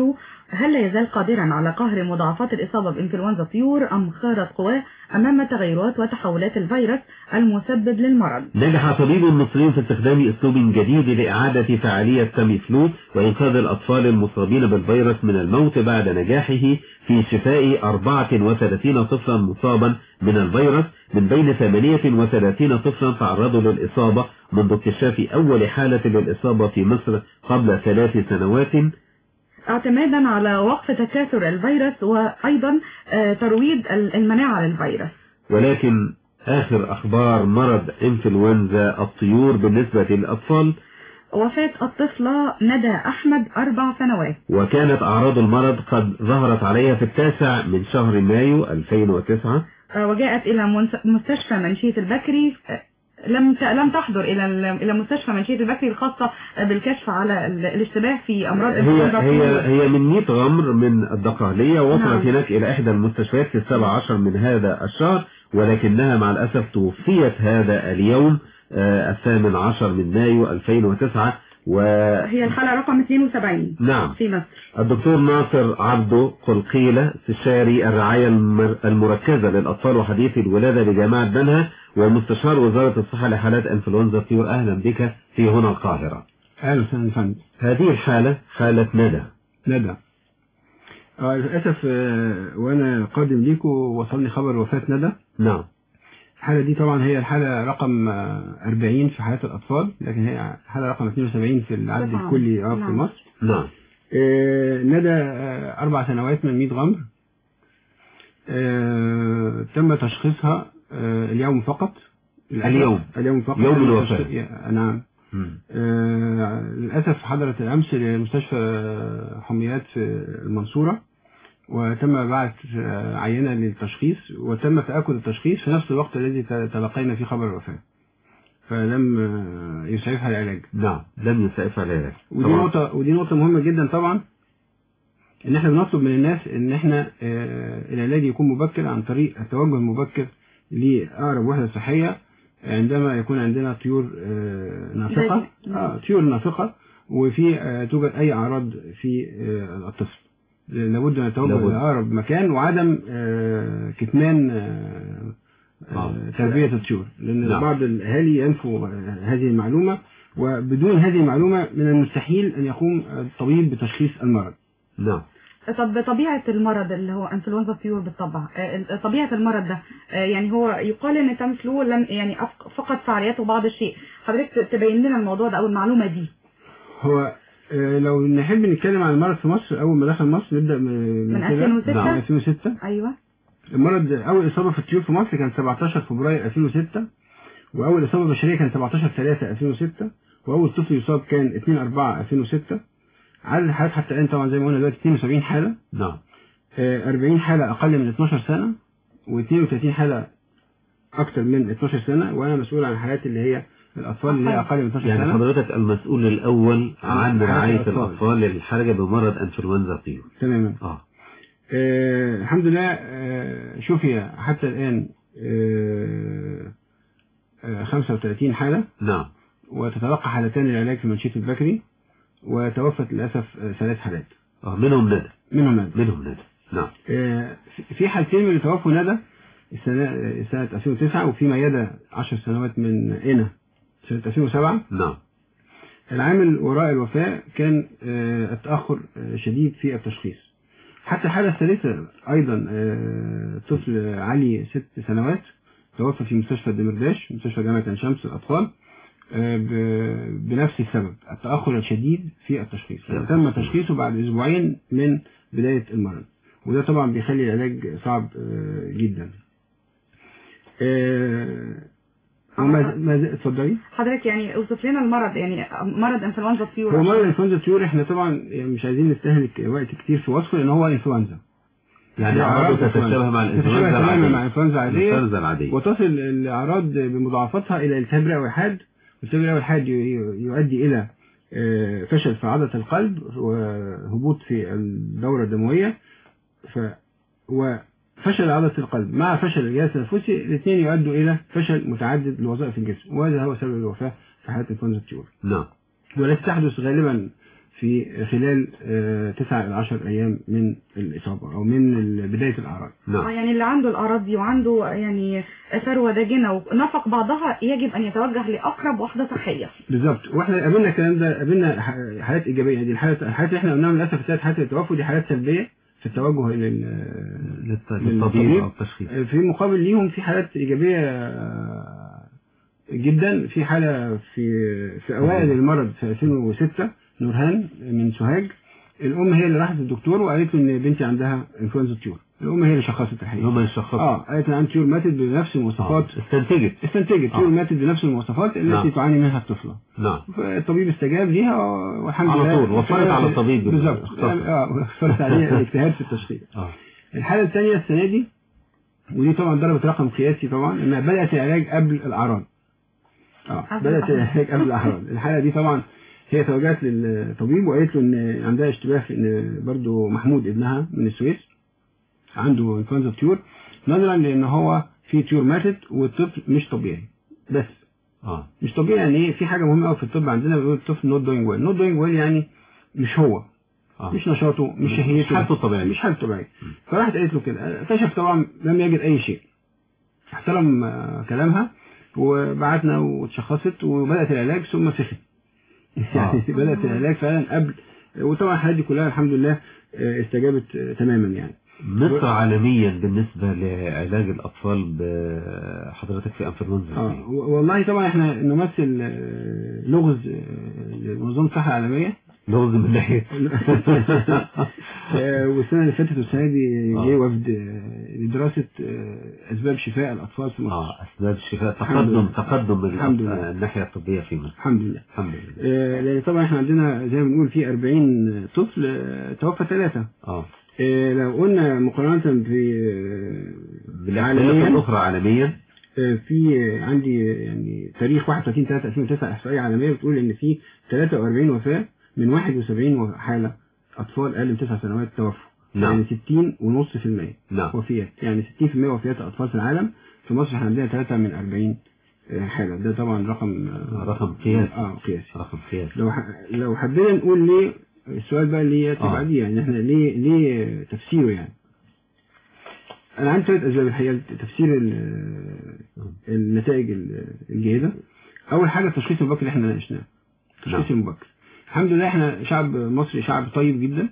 هل لا يزال قادرا على قهر مضاعفات الإصابة بإنفلونزا الطيور أم خارت قواه أمام تغيرات وتحولات الفيروس المسبب للمرض نجح طبيب مصري في استخدام اسلوب جديد لإعادة فعالية تاميفلو وإنقاذ الأطفال المصابين بالفيروس من الموت بعد نجاحه في شفاء 34 طفلا مصابا من الفيروس من بين 38 طفلا تعرضوا للإصابة منذ اكتشاف أول حالة للإصابة في مصر قبل ثلاث سنوات اعتمادا على وقف تكاثر الفيروس وأيضا آه، ترويض المناعة للفيروس ولكن آخر أخبار مرض إنفلونزا الطيور بالنسبة للأطفال وفاة الطفلة ندى أحمد أربع سنوات وكانت أعراض المرض قد ظهرت عليها في التاسع من شهر مايو 2009 آه، وجاءت إلى منس- مستشفى منشية البكري آه، لم ت- لم تحضر إلى ال- إلى مستشفى منشية البكري الخاصة آه، بالكشف على ال- الاشتباه في أمراض هي إنفلونزا هي الطيور. هي من 100 غمر من الدقهلية وصلت نعم. هناك إلى إحدى المستشفيات في السابع عشر من هذا الشهر ولكنها مع الأسف توفيت هذا اليوم آه، الثامن عشر من مايو 2009 و هي الحالة رقم 72 نعم في مصر الدكتور ناصر عبده قلقيلة استشاري الرعاية المر- المركزة للأطفال وحديث الولادة بجامعة بنها ومستشار وزارة الصحة لحالات انفلونزا الطيور أهلا بك في هنا القاهرة اهلا وسهلا يا فندم هذه الحالة حالة ندى ندى آه للاسف آه وانا قادم ليكم وصلني خبر وفاه ندى نعم الحاله دي طبعا هي الحاله رقم آه 40 في حالات الاطفال لكن هي الحاله رقم 72 في العد طبعاً. الكلي اه في نعم. مصر نعم آه ندى آه اربع سنوات من 100 غمر آه تم تشخيصها آه اليوم فقط للأسف. اليوم. اليوم فقط يوم تم الوفاة. تشخيص- نعم مم. آه، للأسف حضرت الأمس لمستشفى حميات في المنصورة وتم بعث آه، عينة للتشخيص وتم تأكد التشخيص في نفس الوقت الذي ت- تلقينا فيه خبر الوفاة فلم آه، يسعفها العلاج نعم لم يسعفها العلاج ودي طبعاً. نقطة ودي نقطة مهمة جدا طبعا ان احنا بنطلب من الناس ان احنا آه، العلاج يكون مبكر عن طريق التوجه المبكر لأقرب وحدة صحية عندما يكون عندنا طيور آه، نافقة زي- آه طيور نافقة وفي آه، توجد أي أعراض في آه، الطفل لابد أن نتوجه لابد. إلى أقرب مكان وعدم آه، كتمان آه، آه، تربية الطيور لأن نعم. بعض الأهالي ينفوا آه، هذه المعلومة وبدون هذه المعلومة من المستحيل أن يقوم الطبيب بتشخيص المرض نعم طب طبيعة المرض اللي هو انفلونزا الطيور بالطبع آه، طبيعة المرض ده آه، يعني هو يقال ان تامفلو لم يعني أفق- فقد فعاليته بعض الشيء حضرتك تبين لنا الموضوع ده او المعلومة دي هو آه، لو نحب نتكلم عن المرض في مصر أول ما دخل مصر نبدأ من من كده. 2006 نعم 2006 ايوه المرض أول إصابة في الطيور في مصر كان 17 فبراير 2006 وأول إصابة بشرية كان 17 3 2006 وأول طفل يصاب كان 2 4 2006 عدد الحالات حتى الآن طبعا زي ما قلنا دلوقتي 72 حالة نعم آه، 40 حالة أقل من 12 سنة و32 حالة أكثر من 12 سنة وأنا مسؤول عن الحالات اللي هي الأطفال اللي هي أقل من 12 يعني سنة حضرتك المسؤول الأول عن عن حالات رعاية الأطفال. الأطفال للحرجة بمرض انفلونزا الطيور تماما اه آه الحمد لله آه شفي حتى الآن آه آه 35 حالة نعم وتتلقى حالتان للعلاج في منشية البكري وتوفت للأسف آه ثلاث حالات اه منهم ندى منهم ندى منهم ندى نعم آه في- في حالتين من اللي توفوا ندى السنة آه، سنة 2009 وفي ميادة 10 سنوات من إنا سنة 2007 نعم العامل وراء الوفاة كان آه، التأخر آه، شديد في التشخيص حتى الحالة الثالثة أيضا آه، طفل علي ست سنوات توفى في مستشفى الدمرداش مستشفى جامعة عين شمس الأطفال آه، ب- بنفس السبب التأخر الشديد في التشخيص تم تشخيصه بعد أسبوعين من بداية المرض وده طبعا بيخلي العلاج صعب آه، جدا آه، وما ما- اتفضلي حضرتك يعني اوصف لنا المرض يعني مرض انفلونزا الطيور هو مرض انفلونزا الطيور احنا طبعا يعني مش عايزين نستهلك وقت كتير في وصفه لان هو انفلونزا يعني أعراضه تتشابه مع الإنفلونزا تتشابه تماما العادية. مع الانفلونزا العاديه الإنفلونزا العادية. وتصل الاعراض بمضاعفتها الى التهاب رئوي حاد والتهاب الرئوي الحاد ي- ي- يؤدي الى آه، فشل في عضله القلب وهبوط في الدوره الدمويه ف وفشل عضله القلب مع فشل الجهاز التنفسي الاثنين يؤدوا الى فشل متعدد لوظائف الجسم وهذا هو سبب الوفاه في حالات انفلونزا الطيور نعم والتي تحدث غالبا في خلال آه، 9 إلى 10 أيام من الإصابة أو من ال- بداية الأعراض آه، يعني اللي عنده الأعراض دي وعنده يعني ثروة داجنة ونفق بعضها يجب أن يتوجه لأقرب وحدة صحية بالظبط واحنا قابلنا الكلام ده قابلنا ح- حالات ايجابيه دي الحالات الحالات اللي احنا قلناها للاسف الثلاث حالات اللي توفوا دي حالات سلبيه في التوجه لل للطبيب أو التشخيص في مقابل ليهم في حالات ايجابيه آه، جدا في حاله في في اوائل المرض في 2006 نورهان من سوهاج الام هي اللي راحت للدكتور وقالت له ان بنتي عندها انفلونزا طيور الام هي اللي شخصت الحقيقه هم اللي شخصوا اه قالت ان عندي طيور ماتت بنفس المواصفات استنتجت استنتجت طيور آه. ماتت بنفس المواصفات التي نعم. تعاني منها الطفله نعم فالطبيب استجاب ليها والحمد على لله طول، وفرت على الطبيب بالظبط اختصر. يعني اه وفرت عليه الاجتهاد في التشخيص اه الحاله الثانيه السنه دي ودي طبعا ضربت رقم قياسي طبعا انها بدات العلاج قبل الاعراض اه قبل بدات الأعراض. العلاج قبل الاعراض الحاله دي طبعا هي توجهت للطبيب وقالت له ان عندها اشتباه في ان برضو محمود ابنها من السويس عنده انفلونزا طيور نظرا لان هو في طيور ماتت والطفل مش طبيعي بس اه مش طبيعي يعني ايه في حاجه مهمه قوي في الطب عندنا بيقول الطفل نوت دوينج ويل نوت دوينج ويل يعني مش هو آه. مش نشاطه مش شهيته مش حالته الطبيعية. مش حالته الطبيعيه فراحت قالت له كده اكتشف طبعا لم يجد اي شيء احترم آه، كلامها وبعتنا واتشخصت وبدات العلاج ثم سخن يعني بدات العلاج فعلا قبل وطبعا الحالات دي كلها الحمد لله آه، استجابت آه، تماما يعني مصر عالميا بالنسبة لعلاج الأطفال بحضرتك في أنفلونزا اه و- والله طبعا احنا نمثل آه، لغز آه، لمنظمه الصحه العالميه لغز من ناحية آه، والسنه اللي فاتت والسنه دي جه وفد آه، لدراسه آه، اسباب شفاء الاطفال في مصر اه أسباب الشفاء الحمد تقدم لله. تقدم من الحمد لله. الناحية الطبية في مصر الحمد لله الحمد لله آه، لان طبعا احنا عندنا زي ما بنقول في 40 طفل آه، توفى ثلاثه اه آه، لو قلنا مقارنه في آه، بالاختلاف الأخرى عالميا آه، في آه، عندي آه، يعني تاريخ 31 3 2009 احصائيه عالميه بتقول ان في 43 وفاه من 71 حاله اطفال اقل من 9 سنوات توفوا نعم. يعني 60 ونص في المية نعم وفيات يعني 60% وفيات الاطفال في العالم في مصر احنا عندنا 3 من 40 آه، حاله ده طبعا رقم آه، رقم قياسي اه قياسي رقم قياسي لو ح... لو حبينا نقول ليه السؤال بقى اللي هي آه. تبقى دي يعني احنا ليه ليه تفسيره يعني انا عندي ثلاث اسباب الحقيقه تفسير ال- النتائج ال- الجيده اول حاجه التشخيص المبكر اللي احنا ناقشناه التشخيص نعم. المبكر الحمد لله احنا شعب مصري شعب طيب جدا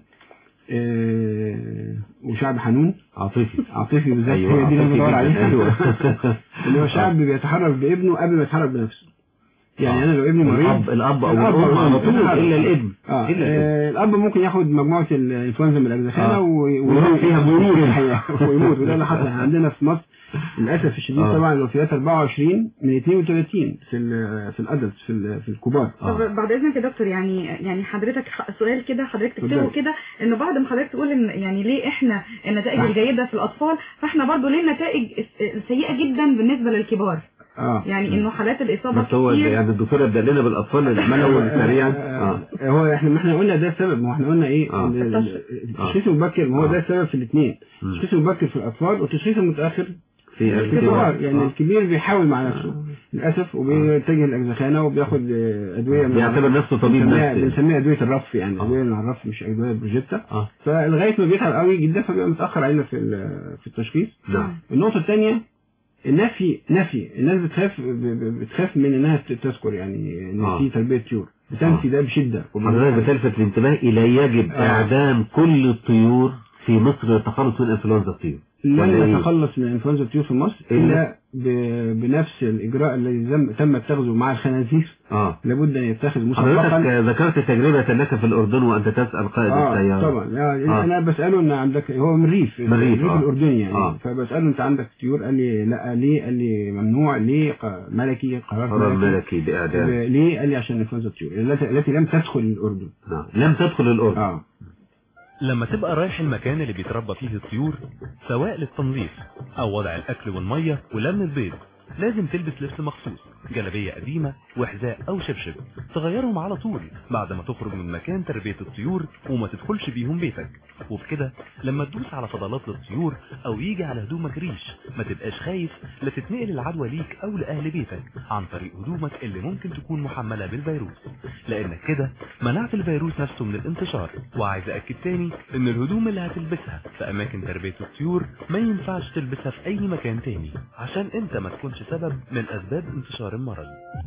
آه، وشعب حنون عاطفي عاطفي بالذات أيوة، هي دي اللي عاطفي انا بدور جداً، عليها أيوة. اللي هو شعب بيتحرك بابنه قبل ما يتحرك بنفسه يعني انا لو ابني مريض الأب الأب أو الأب الأم على طول بيتحرك. إلا الابن اه إلا الابن آه، الاب ممكن ياخد مجموعه الانفلونزا من الاجزخانه آه. و- ويروح فيها ويموت ويموت. الحقيقه ويموت وده اللي حصل احنا عندنا في مصر للاسف الشديد آه. طبعا الوفيات 24 من 32 في ال في الادلت في ال- في الكبار طب بعد اذنك يا دكتور يعني يعني حضرتك ح- سؤال كده حضرتك تكتبه اتفضل. كده انه بعد ما حضرتك تقول ان يعني ليه احنا النتائج الجيده في الاطفال فاحنا برضو ليه النتائج الس- السيئه جدا بالنسبه للكبار اه يعني انه حالات الاصابه بس هو كتير يعني الدكتور ابدا لنا بالاطفال الاول سريعا اه آه، هو احنا ما احنا قلنا ده السبب ما هو احنا قلنا ايه آه. ال- ال- التشخيص المبكر ما هو ده السبب في الاثنين مم. التشخيص المبكر في الاطفال والتشخيص المتاخر في في الكبار الكبار يعني آه. الكبير بيحاول مع نفسه للاسف وبيتجه للاجزخانه وبياخد آه، ادويه من- بيعتبر نفسه طبيب بنسميها- نفسي. بنسميها ادويه الرف يعني آه. ادويه من على الرف مش ادويه بروجيتا اه فلغايه ما بيتعب قوي جدا فبيبقى متاخر علينا في ال- في التشخيص نعم النقطه الثانيه النفي نفي الناس بتخاف ب- ب- بتخاف من انها ت- تذكر يعني ان آه. في تربيه طيور بتنفي ده بشده حضرتك بتلفت الانتباه الى يجب آه. اعدام كل الطيور في مصر للتخلص من انفلونزا الطيور لن ولا إيه؟ نتخلص من انفلونزا الطيور في مصر إلا- الا ب- بنفس الاجراء الذي زم- تم اتخاذه مع الخنازير اه لابد ان يتخذ حضرتك مسبقا ذكرت تجربة لك في الأردن وأنت تسأل قائد اه السيارة طبعا يعني آه. انا بساله ان عندك هو من الريف من الريف، آه. الاردني يعني آه. فبساله انت عندك طيور قال لي لا ليه قال لي ممنوع ليه ق- ملكي قرار قرار ملكي ملكي بإعدام ب- ليه قال لي عشان انفلونزا الطيور التي التي لم تدخل الاردن نعم لم تدخل الأردن اه لما تبقى رايح المكان اللي بيتربى فيه الطيور سواء للتنظيف او وضع الاكل والمية ولم البيض لازم تلبس لبس مخصوص جلابية قديمة وحذاء أو شبشب تغيرهم على طول بعد ما تخرج من مكان تربية الطيور وما تدخلش بيهم بيتك وبكده لما تدوس على فضلات للطيور أو يجي على هدومك ريش ما تبقاش خايف لا تتنقل العدوى ليك أو لأهل بيتك عن طريق هدومك اللي ممكن تكون محملة بالفيروس لأنك كده منعت الفيروس نفسه من الانتشار وعايز أكد تاني إن الهدوم اللي هتلبسها في أماكن تربية الطيور ما ينفعش تلبسها في أي مكان تاني عشان أنت ما تكونش سبب من أسباب انتشار المرض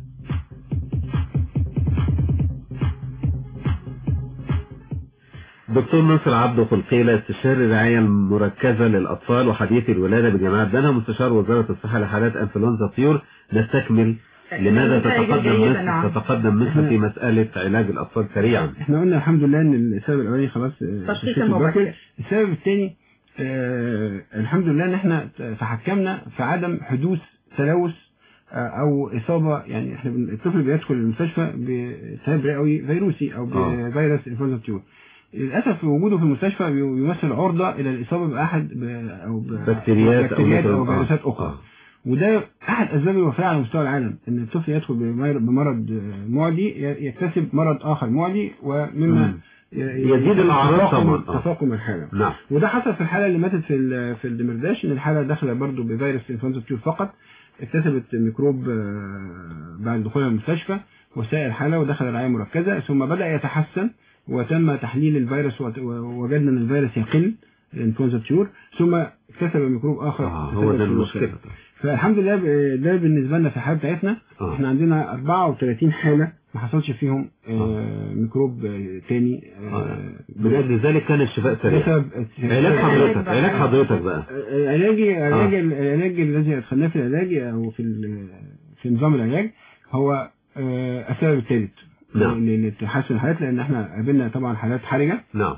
دكتور ناصر عبده خلقيلة استشاري الرعاية المركزة للأطفال وحديث الولادة بجامعة بنها مستشار وزارة الصحة لحالات أنفلونزا الطيور نستكمل لماذا تتقدم مصر تتقدم مصر في مسألة علاج الأطفال سريعا احنا قلنا الحمد لله ان السبب الاولاني خلاص آه، تشخيص تشخيص المبكر. المبكر. السبب الثاني آه الحمد لله ان احنا تحكمنا في عدم حدوث تلوث آه، او اصابه يعني احنا بن- الطفل بيدخل المستشفى بسبب رئوي فيروسي او آه. بفيروس انفلونزا الطيور للاسف وجوده في المستشفى بي- يمثل عرضه الى الاصابه باحد ب- او ب- بكتيريات أو بكتيريات او ميكروب. آه. فيروسات اخرى وده احد اسباب الوفاه على مستوى العالم ان الطفل يدخل بمر- بمرض آه، معدي ي- يكتسب مرض اخر معدي ومما مم. يزيد الأعراض تفاقم- طبعا. آه. تفاقم الحاله نعم وده حصل في الحاله اللي ماتت في ال- في الدمرداش ان الحاله داخله برضو بفيروس انفلونزا الطيور فقط اكتسبت ميكروب آه، بعد دخولها المستشفى وسائل الحاله ودخل رعايه مركزه ثم بدا يتحسن وتم تحليل الفيروس وت- ووجدنا ان الفيروس يقل انفلونزا الطيور ثم اكتسب ميكروب اخر آه هو سبب ده في الوفاة. المشكلة فالحمد لله ب- ده بالنسبه لنا في الحاله بتاعتنا آه. احنا عندنا 34 حاله ما حصلش فيهم آه ميكروب آه، تاني آه بجد ذلك كان الشفاء سريع بسبب علاج حضرتك علاج حضرتك بقى علاجي علاج العلاج الذي ادخلناه في العلاج او في ال- في نظام العلاج هو آه، السبب الثالث نعم. ل- لتحسن الحالات لان احنا قابلنا طبعا حالات حرجه نعم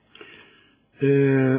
آه،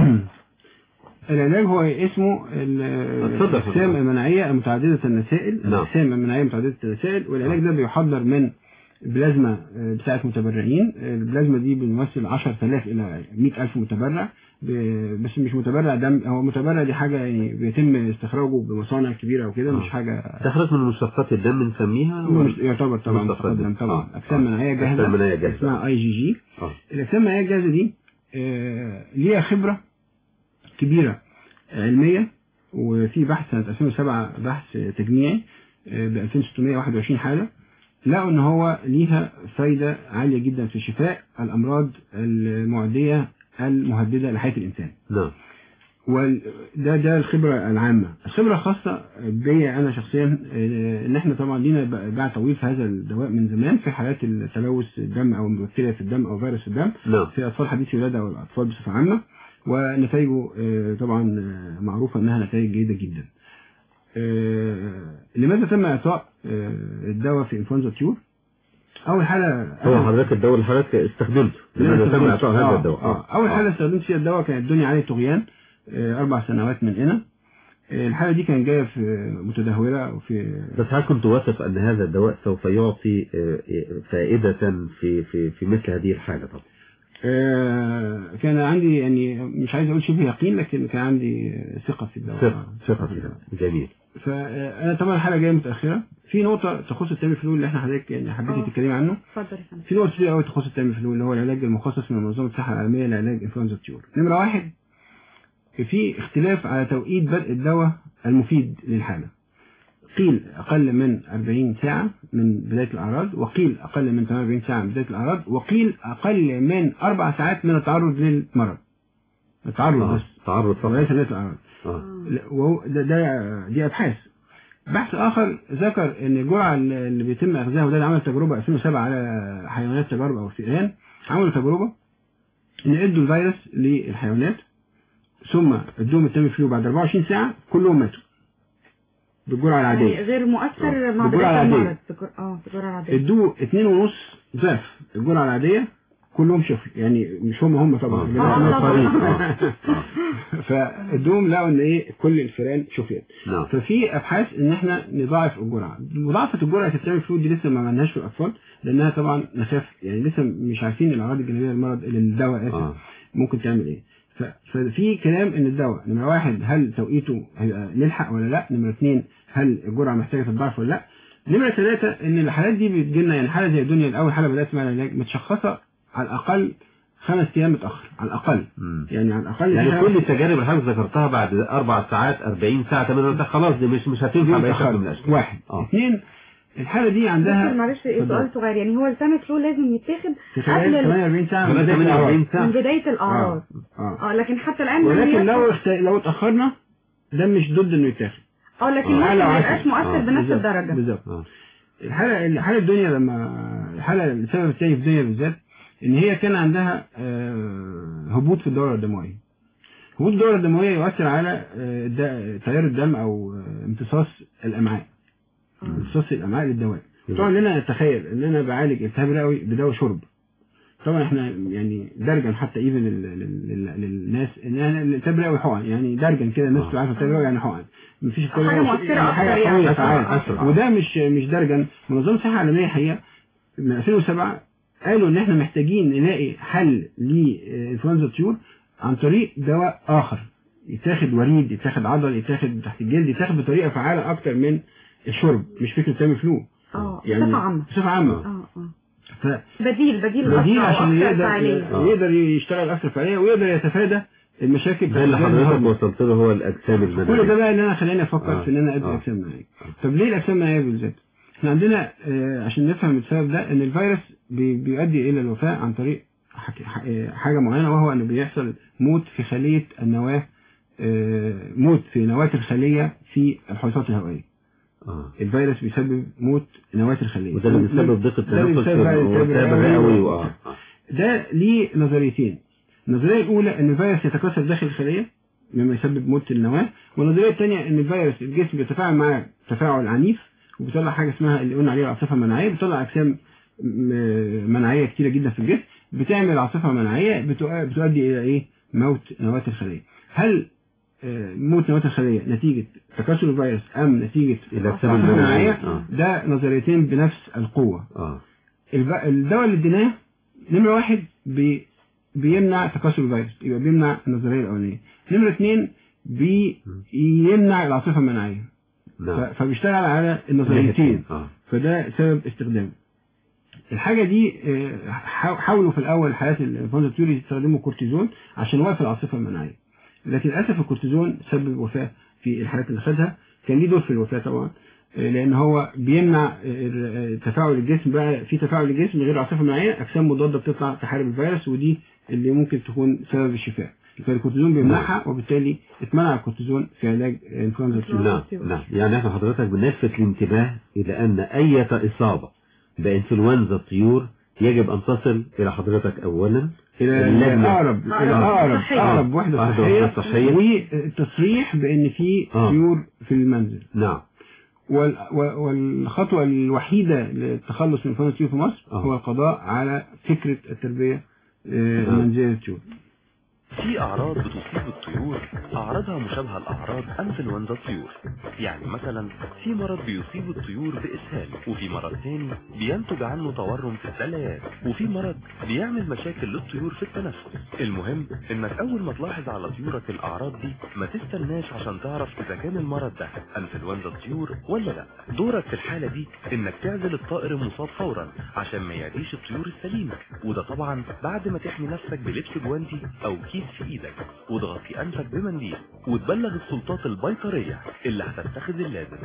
العلاج هو اسمه ال- اتفضل. الاجسام المناعيه المتعدده النسائل نعم. الاجسام المناعيه متعدده النسائل والعلاج ده بيحضر من بلازما آه، بتاعه متبرعين البلازما دي بنمثل 10000 الى 100000 متبرع ب- بس مش متبرع دم هو متبرع دي حاجه يعني بيتم استخراجه بمصانع كبيره وكده مش حاجه تخرج من مشتقات الدم بنسميها مش- يعتبر طبعا مشتقات متقدم الدم. طبعا آه. اجسام مناعيه جاهزه أجسام مناعية جاهزة. اسمها اي جي جي آه. الاجسام المناعيه الجاهزه دي آه، ليها خبره كبيره علميه وفي بحث سنه 2007 بحث تجميعي ب 2621 حاله لقوا ان هو ليها فايده عاليه جدا في شفاء الامراض المعديه المهدده لحياه الانسان. نعم وده ده الخبره العامه الخبره الخاصه بيا انا شخصيا آه، ان احنا طبعا لينا باع طويل في هذا الدواء من زمان في حالات التلوث الدم او البكتيريا في الدم او فيروس الدم نعم في اطفال حديث الولاده او الاطفال بصفه عامه ونتائجه آه، طبعا آه، معروفه انها نتائج جيده جدا. آه، لماذا تم اعطاء آه، الدواء في انفلونزا الطيور؟ اول حاله هو حضرتك الدواء اللي حضرتك استخدمته لماذا تم اعطاء هذا آه، الدواء آه. اول حاله استخدمت فيها الدواء كانت الدنيا علي طغيان آه، اربع سنوات من هنا آه، الحاله دي كانت جايه في متدهوره وفي بس هل كنت واثق ان هذا الدواء سوف يعطي آه، آه، فائدة في في في مثل هذه الحالة طبعا آه، كان عندي يعني مش عايز اقول شبه يقين لكن كان عندي ثقه في الدواء ثقة ثقة في الدواء. جميل فانا طبعا الحاله جايه متاخره في نقطه تخص التامين الفلوي اللي احنا حضرتك يعني حبيتي آه. تتكلمي عنه اتفضل يا فندم في نقطه كتير قوي تخص التامين الفلوي اللي هو العلاج المخصص من منظمه الصحه العالميه لعلاج انفلونزا الطيور نمره واحد في اختلاف على توقيت بدء الدواء المفيد للحاله قيل اقل من 40 ساعه من بدايه الاعراض وقيل اقل من 48 ساعه من بدايه الاعراض وقيل اقل من اربع ساعات من التعرض للمرض التعرض آه، بس تعرض فقط وليس بدايه الاعراض آه. لا، وهو ده, ده دي ابحاث بحث اخر ذكر ان الجرعه اللي اللي بيتم اخذها وده اللي عمل تجربه 2007 على حيوانات تجارب او فئران عملوا تجربه ان ادوا الفيروس للحيوانات ثم ادوهم التامين فلو بعد 24 ساعه كلهم ماتوا بالجرعه يعني العاديه غير مؤثر مع بالجرعة بداية العادية. المرض بجر- اه بالجرعة العادية ادوه اتنين ونص ضعف الجرعه العاديه كلهم شفوا يعني مش هم هم طبعا اللي آه، بيعملوا طبعاً. الطريق. فادوهم لقوا ان ايه كل الفئران شفيت نعم ففي ابحاث ان احنا نضاعف الجرعه مضاعفه الجرعه التامين فلويد دي لسه ما عملناش في الاطفال لانها طبعا نخاف يعني لسه مش عارفين الاعراض الجانبيه للمرض للدواء اسف آه. ممكن تعمل ايه ف- ففي كلام ان الدواء نمرة واحد هل توقيته هيبقى نلحق ولا لا نمرة اثنين هل الجرعة محتاجة تتضاعف ولا لا نمرة ثلاثة ان الحالات دي بتجي لنا يعني حالة زي الدنيا الاول حالة بدأت مع العلاج متشخصة على الاقل خمس ايام متأخر على الاقل يعني على الاقل يعني دي كل حالة- التجارب اللي حضرتك ذكرتها بعد اربع ساعات 40 ساعه 8 ساعات خلاص دي مش مش هتنفع باي شكل من الاشكال واحد اه اثنين الحالة دي عندها دكتور معلش إيه سؤال صغير يعني هو التاميفلو لازم يتاخد في خلال قبل ال- 48 ساعة خلال بداية 48 الأعراض. ساعة. من بداية الأعراض اه اه لكن حتى الآن لم ولكن يكن- لو است- لو اتأخرنا ده مش ضد انه يتاخد اه لكن آه. ممكن حالة ما وعشرة. يبقاش مؤثر آه، بنفس بالظبط، الدرجة بالظبط الحالة الحالة الدنيا لما الحالة السبب الثاني في الدنيا بالذات ان هي كان عندها آه، هبوط في الدورة الدموية هبوط الدورة الدموية يؤثر على آه، الد- تيار الدم او آه، امتصاص الامعاء امتصاص الامعاء للدواء طبعا لنا نتخيل ان انا بعالج التهاب رئوي بدواء شرب طبعا احنا يعني درجا حتى ايفن للناس ان انا التهاب رئوي حقن يعني درجا كده الناس بتبقى عارفه التهاب رئوي يعني حقن مفيش الكلام حاجة ده. مؤثرة يعني حاجه أكتر يعني. قويه آه، فعال آه، آه. وده مش مش درجا منظمه الصحه العالميه حقيقه من 2007 قالوا ان احنا محتاجين نلاقي حل لانفلونزا الطيور عن طريق دواء اخر يتاخد وريد يتاخد عضل يتاخد تحت الجلد يتاخد بطريقه فعاله اكتر من الشرب مش فكره تعمل فلو اه يعني بصفة عامة بصفه عامه اه اه ف بديل بديل بديل أسرع عشان وأكثر يقدر فعالية. يقدر يشتغل اكثر فعاليه ويقدر يتفادى المشاكل ده اللي بتاعت حضرتك الهضم. وصلت له هو الاجسام كل ده المناعيه بقى اللي انا خلاني افكر آه. في ان انا ادي آه. اجسام مناعيه طب ليه الاجسام المناعيه بالذات احنا عندنا آه، عشان نفهم السبب ده ان الفيروس بي- بيؤدي الى الوفاه عن طريق حك- ح- آه، حاجه معينه وهو انه بيحصل موت في خليه النواه آه، موت في نواه الخليه في الحويصات الهوائيه اه الفيروس بيسبب موت نواه الخليه وده اللي بيسبب ضيق ده اللي التنفس بيسبب بقى والتهاب التهاب الرئوي الرئوي. و- ده ليه نظريتين النظريه الاولى ان الفيروس يتكاثر داخل الخليه مما يسبب موت النواه والنظريه الثانيه ان الفيروس الجسم بيتفاعل معاه تفاعل عنيف وبيطلع حاجه اسمها اللي قلنا عليها العاصفه المناعيه بيطلع اجسام م- مناعيه كتيره جدا في الجسم بتعمل عاصفه مناعيه بتؤ- بتؤدي الى ايه موت نواه الخليه هل آه، موت نواه الخليه نتيجه تكاثر الفيروس ام نتيجه الأجسام عاصفة المناعية. مناعيه آه. ده نظريتين بنفس القوه اه الب- الدواء اللي اديناه نمرة واحد بي بيمنع تكاثر الفيروس يبقى بيمنع النظرية الأولانية نمرة اثنين بيمنع العاصفة المناعية نعم ف- فبيشتغل على النظريتين اه فده سبب استخدامه الحاجة دي آه، حاو- حاولوا في الأول حالات الانفلونزا الطيور يستخدموا كورتيزون عشان وقف العاصفة المناعية لكن للأسف الكورتيزون سبب وفاة في الحالات اللي خدها كان ليه دور في الوفاة طبعا آه، لأن هو بيمنع آه، آه، تفاعل الجسم بقى في تفاعل الجسم غير العاصفة المناعية أجسام مضادة بتطلع تحارب الفيروس ودي اللي ممكن تكون سبب الشفاء فالكورتيزون بيمنعها وبالتالي اتمنع الكورتيزون في علاج انفلونزا الطيور نعم نعم يعني احنا حضرتك بنلفت الانتباه الى ان اي اصابه بانفلونزا الطيور يجب ان تصل الى حضرتك اولا الى اللجنة. اقرب الى آه. اقرب صحية. اقرب وحده واحدة صحيه وحدة صحية. وتصريح بان في آه. طيور في المنزل نعم وال- و- والخطوه الوحيده للتخلص من انفلونزا الطيور في مصر آه. هو القضاء على فكره التربيه آه، آه. المنزليه للطيور في أعراض بتصيب الطيور أعراضها مشابهة لأعراض أنفلونزا الطيور يعني مثلا في مرض بيصيب الطيور بإسهال وفي مرض تاني بينتج عنه تورم في الثدييات وفي مرض بيعمل مشاكل للطيور في التنفس المهم إنك أول ما تلاحظ على طيورك الأعراض دي ما تستناش عشان تعرف إذا كان المرض ده أنفلونزا الطيور ولا لا دورك في الحالة دي إنك تعزل الطائر المصاب فورا عشان ما يعديش الطيور السليمة وده طبعا بعد ما تحمي نفسك بلبس جوانتي أو كيس في إيدك وتغطي أنفك بمنديل وتبلغ السلطات البيطرية اللي هتتخذ اللازم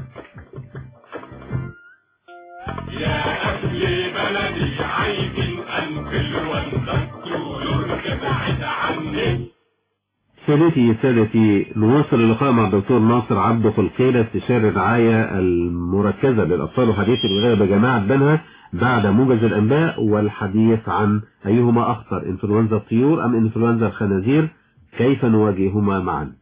يا أهل بلدي عايزين أنفلونزا الطيور تبعد عني سادتي سادتي نواصل اللقاء مع الدكتور ناصر عبده خلقيلة استشاري الرعاية المركزة للأطفال وحديث الولاية بجماعة بنها بعد موجز الأنباء والحديث عن أيهما أخطر إنفلونزا الطيور أم إنفلونزا الخنازير كيف نواجههما معا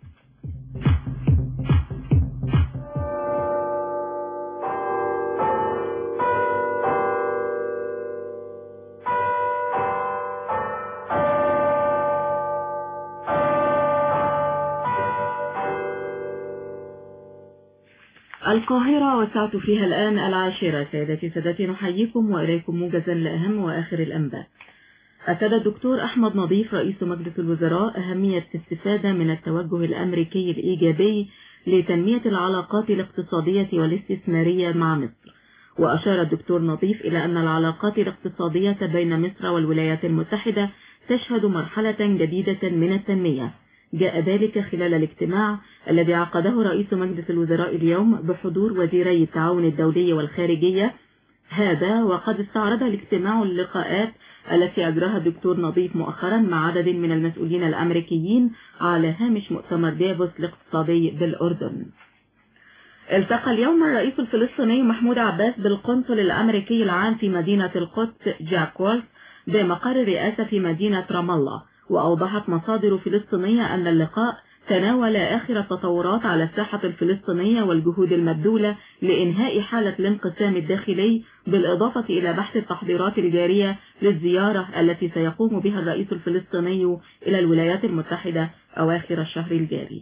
القاهرة والساعة فيها الآن العاشرة سادتي سادتي نحييكم وإليكم موجزا لأهم وآخر الأنباء أكد الدكتور أحمد نظيف رئيس مجلس الوزراء أهمية الاستفادة من التوجه الأمريكي الإيجابي لتنمية العلاقات الاقتصادية والاستثمارية مع مصر وأشار الدكتور نظيف إلى أن العلاقات الاقتصادية بين مصر والولايات المتحدة تشهد مرحلة جديدة من التنمية جاء ذلك خلال الاجتماع الذي عقده رئيس مجلس الوزراء اليوم بحضور وزيري التعاون الدولي والخارجية هذا وقد استعرض الاجتماع اللقاءات التي أجراها الدكتور نظيف مؤخرا مع عدد من المسؤولين الأمريكيين على هامش مؤتمر ديفوس الاقتصادي بالأردن التقى اليوم الرئيس الفلسطيني محمود عباس بالقنصل الأمريكي العام في مدينة القدس جاك وولف بمقر الرئاسة في مدينة رام الله وأوضحت مصادر فلسطينية أن اللقاء تناول آخر التطورات على الساحة الفلسطينية والجهود المبذولة لإنهاء حالة الانقسام الداخلي بالإضافة إلى بحث التحضيرات الجارية للزيارة التي سيقوم بها الرئيس الفلسطيني إلى الولايات المتحدة أواخر الشهر الجاري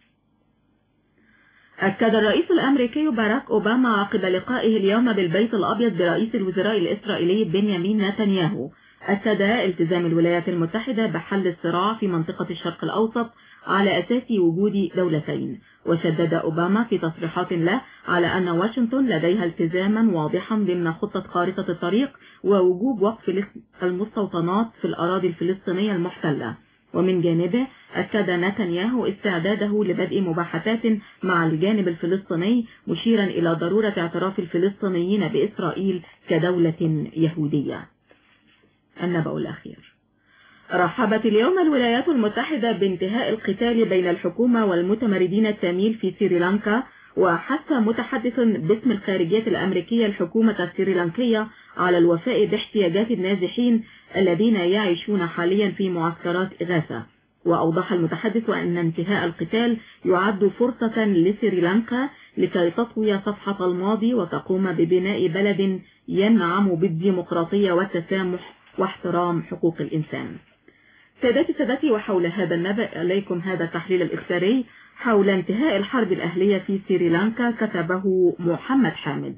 أكد الرئيس الأمريكي باراك أوباما عقب لقائه اليوم بالبيت الأبيض برئيس الوزراء الإسرائيلي بنيامين نتنياهو أكد التزام الولايات المتحدة بحل الصراع في منطقة الشرق الأوسط على أساس وجود دولتين وشدد أوباما في تصريحات له على أن واشنطن لديها التزاما واضحا ضمن خطة خارطة الطريق ووجوب وقف المستوطنات في الأراضي الفلسطينية المحتلة ومن جانبه أكد نتنياهو استعداده لبدء مباحثات مع الجانب الفلسطيني مشيرا إلى ضرورة اعتراف الفلسطينيين بإسرائيل كدولة يهودية النبأ الأخير رحبت اليوم الولايات المتحدة بانتهاء القتال بين الحكومة والمتمردين التاميل في سريلانكا وحث متحدث باسم الخارجية الأمريكية الحكومة السريلانكية على الوفاء باحتياجات النازحين الذين يعيشون حاليا في معسكرات إغاثة وأوضح المتحدث أن انتهاء القتال يعد فرصة لسريلانكا لكي تطوي صفحة الماضي وتقوم ببناء بلد ينعم بالديمقراطية والتسامح واحترام حقوق الإنسان سادتي سادتي وحول هذا النبأ إليكم هذا التحليل الإخباري حول انتهاء الحرب الأهلية في سريلانكا كتبه محمد حامد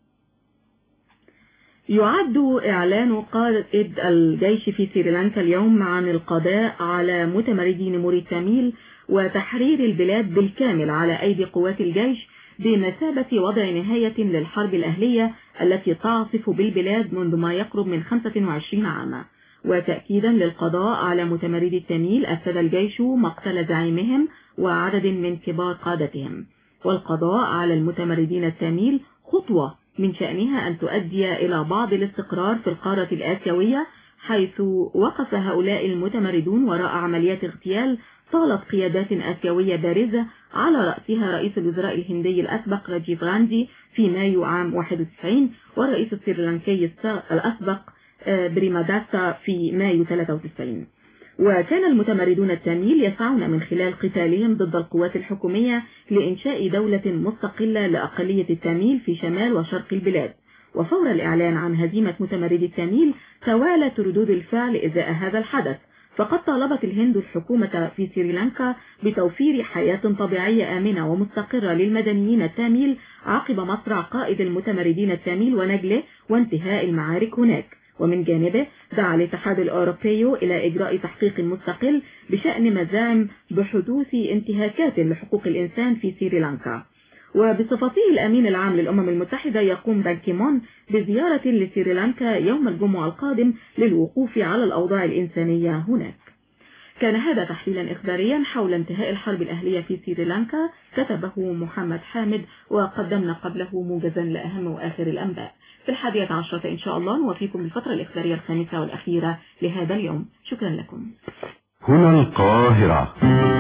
يعد إعلان قائد الجيش في سريلانكا اليوم عن القضاء على متمردي نمور تاميل وتحرير البلاد بالكامل على أيدي قوات الجيش بمثابة وضع نهاية للحرب الأهلية التي تعصف بالبلاد منذ ما يقرب من 25 عاما وتأكيدا للقضاء على متمردي التميل أفسد الجيش مقتل زعيمهم وعدد من كبار قادتهم والقضاء على المتمردين التميل خطوة من شأنها أن تؤدي إلى بعض الاستقرار في القارة الآسيوية حيث وقف هؤلاء المتمردون وراء عمليات اغتيال طالت قيادات آسيوية بارزة على رأسها رئيس الوزراء الهندي الأسبق راجيف غاندي في مايو عام 91 والرئيس السريلانكي الأسبق بريماداسا في مايو 93 وكان المتمردون التاميل يسعون من خلال قتالهم ضد القوات الحكومية لإنشاء دولة مستقلة لأقلية التاميل في شمال وشرق البلاد وفور الإعلان عن هزيمة متمردي التاميل توالت ردود الفعل إزاء هذا الحدث فقد طالبت الهند الحكومة في سريلانكا بتوفير حياة طبيعية آمنة ومستقرة للمدنيين التاميل عقب مصرع قائد المتمردين التاميل ونجله وانتهاء المعارك هناك ومن جانبه دعا الاتحاد الأوروبي إلى إجراء تحقيق مستقل بشأن مزاعم بحدوث انتهاكات لحقوق الإنسان في سريلانكا وبصفته الأمين العام للأمم المتحدة يقوم بانكيمون بزيارة لسريلانكا يوم الجمعة القادم للوقوف على الأوضاع الإنسانية هناك كان هذا تحليلا إخباريا حول انتهاء الحرب الأهلية في سريلانكا كتبه محمد حامد وقدمنا قبله موجزا لأهم وآخر الأنباء في الحادية عشرة إن شاء الله نوفيكم بالفترة الإخبارية الخامسة والأخيرة لهذا اليوم شكرا لكم هنا القاهرة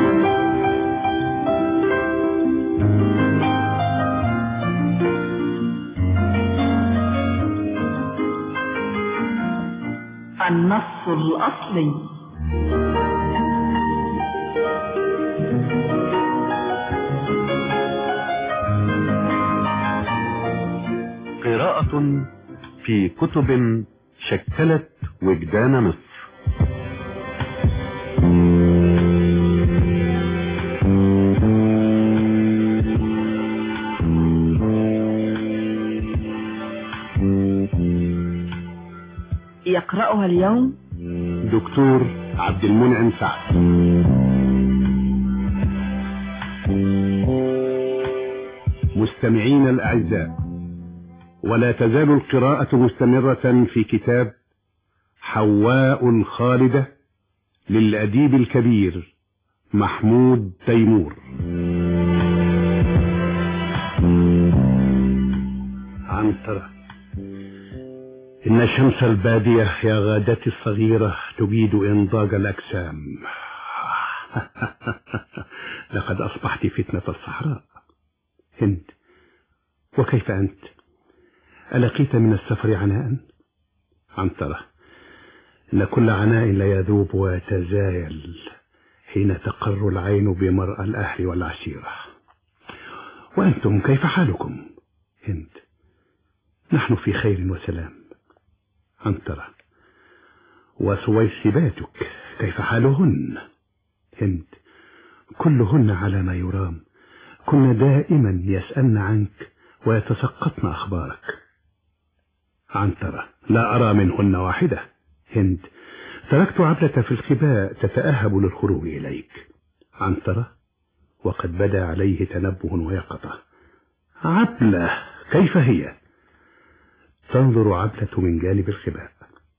النص الأصلي قراءة في كتب شكلت وجدان مصر يقرأها اليوم دكتور عبد المنعم سعد مستمعين الأعزاء ولا تزال القراءة مستمرة في كتاب حواء الخالدة للأديب الكبير محمود تيمور عنترة إن شمس البادية يا غادتي الصغيرة تجيد إنضاج الأجسام لقد أصبحت فتنة الصحراء هند وكيف أنت ألقيت من السفر عناء عنترة إن كل عناء لا يذوب ويتزايل حين تقر العين بمرأى الأهل والعشيرة وأنتم كيف حالكم هند نحن في خير وسلام عنترة وسويسباتك كيف حالهن هند كلهن على ما يرام كن دائما يسألن عنك ويتسقطن أخبارك عنترة لا أرى منهن واحدة هند تركت عبلة في الخباء تتأهب للخروج إليك عنترة وقد بدا عليه تنبه ويقظة عبلة كيف هي تنظر عبلة من جانب الخباء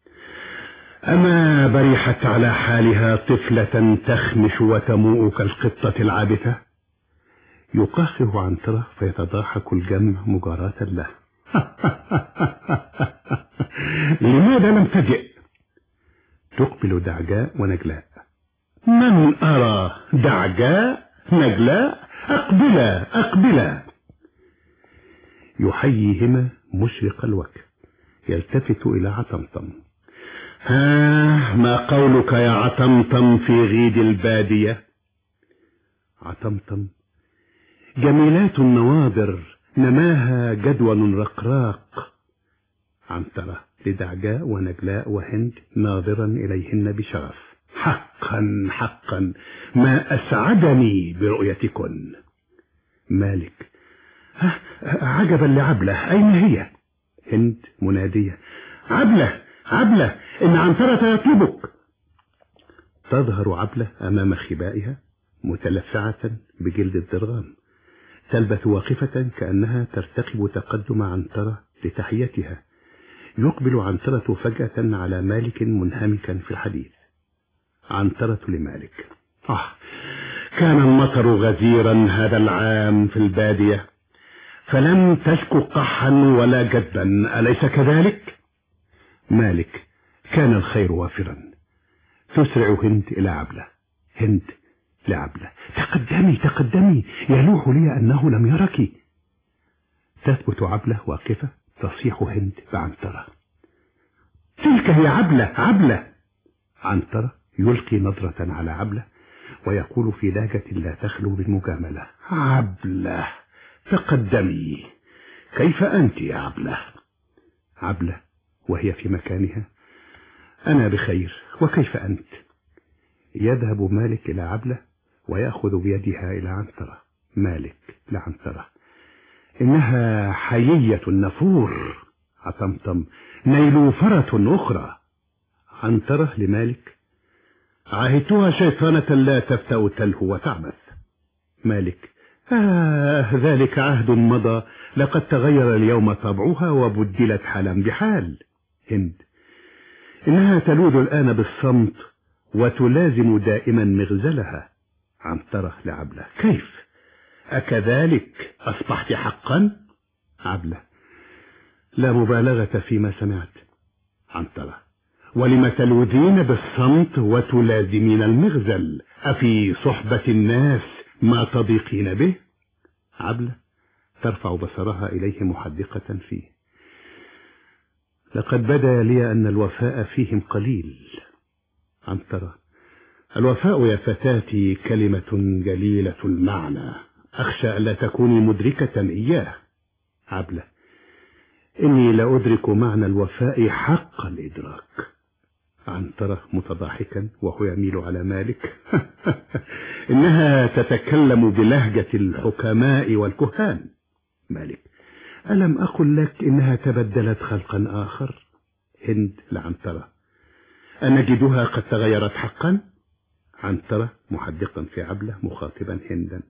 أما برحت على حالها طفلة تخمش وتموء كالقطة العابثة يقهقه عنترة فيتضاحك الجمع مجاراة له لماذا لم تجئ تقبل دعجاء ونجلاء من أرى دعجاء نجلاء أقبلا أقبلا يحييهما مشرق الوجه يلتفت إلى عطمطم ها ما قولك يا عطمطم في غيد البادية عطمطم جميلات النواظر نماها جدول رقراق عنترة لدعجاء ونجلاء وهند ناظرا إليهن بشغف حقا حقا ما أسعدني برؤيتكن مالك ها عجبا لعبلة أين هي هند منادية عبلة عبلة إن عنترة يطلبك تظهر عبلة أمام خبائها متلفعة بجلد الضرغام تلبث واقفة كأنها ترتقب تقدم عنترة لتحيتها يقبل عنترة فجأة على مالك منهمكا في الحديث عنترة لمالك آه كان المطر غزيرا هذا العام في البادية فلم تشك قحا ولا جدبا أليس كذلك مالك كان الخير وافرا تسرع هند إلى عبلة هند لعبلة تقدمي تقدمي يلوح لي أنه لم يرك تثبت عبلة واقفة تصيح هند بعنترة تلك هي عبلة عبلة عنترة يلقي نظرة على عبلة ويقول في لهجة لا تخلو بالمجاملة عبلة تقدمي كيف أنت يا عبلة عبلة وهي في مكانها أنا بخير وكيف أنت يذهب مالك إلى عبلة ويأخذ بيدها إلى عنترة مالك لعنترة إنها حيية النفور عطمطم نيلوفرة أخرى عنترة لمالك عهدتها شيطانة لا تفتأ تلهو وتعبث مالك آه ذلك عهد مضى لقد تغير اليوم طبعها وبدلت حالا بحال هند إنها تلوذ الآن بالصمت وتلازم دائما مغزلها عنترة لعبلة كيف أكذلك أصبحت حقا عبلة لا مبالغة فيما سمعت عنترة ولم تلوذين بالصمت وتلازمين المغزل أفي صحبة الناس ما تضيقين به عبلة ترفع بصرها إليه محدقة فيه لقد بدا لي أن الوفاء فيهم قليل عنترة الوفاء يا فتاتي كلمة جليلة المعنى أخشى ألا تكوني مدركة إياه عبلة إني لأدرك معنى الوفاء حق الإدراك عنترة متضاحكا وهو يميل على مالك إنها تتكلم بلهجة الحكماء والكهان مالك ألم أقل لك إنها تبدلت خلقا آخر هند لعنترة أنجدها قد تغيرت حقا عنترة محدقا في عبلة مخاطبا هندا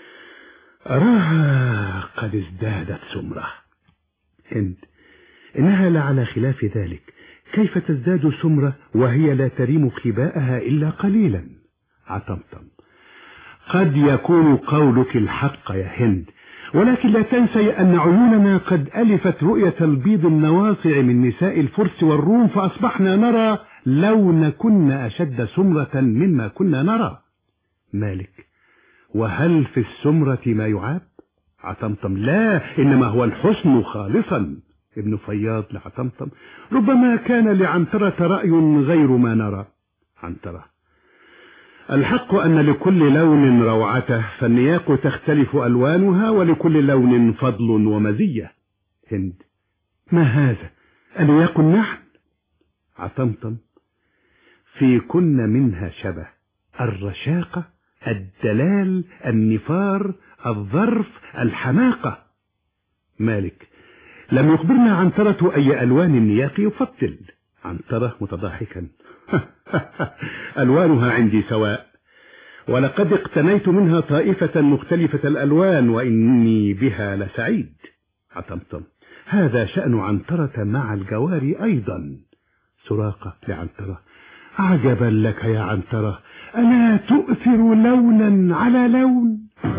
أراها قد ازدادت سمرة هند إنها لعلى خلاف ذلك كيف تزداد سمرة وهي لا تريم خباءها إلا قليلا عطمطم قد يكون قولك الحق يا هند ولكن لا تنسي أن عيوننا قد ألفت رؤية البيض النواصع من نساء الفرس والروم فأصبحنا نرى لون كنا أشد سمرة مما كنا نرى مالك وهل في السمرة ما يعاب عطمطم لا إنما هو الحسن خالصا ابن فياض لعطمطم ربما كان لعنترة رأي غير ما نرى عنترة الحق أن لكل لون روعته فالنياق تختلف ألوانها ولكل لون فضل ومزية هند ما هذا أنياق نحن عطمطم في كن منها شبه الرشاقة الدلال النفار الظرف الحماقة مالك لم يخبرنا عنترة أي ألوان النياق يفضل عنترة متضاحكا ألوانها عندي سواء ولقد اقتنيت منها طائفة مختلفة الألوان وإني بها لسعيد عطمطم هذا شأن عنترة مع الجواري أيضا سراقة لعنترة عجبا لك يا عنترة ألا تؤثر لونا على لون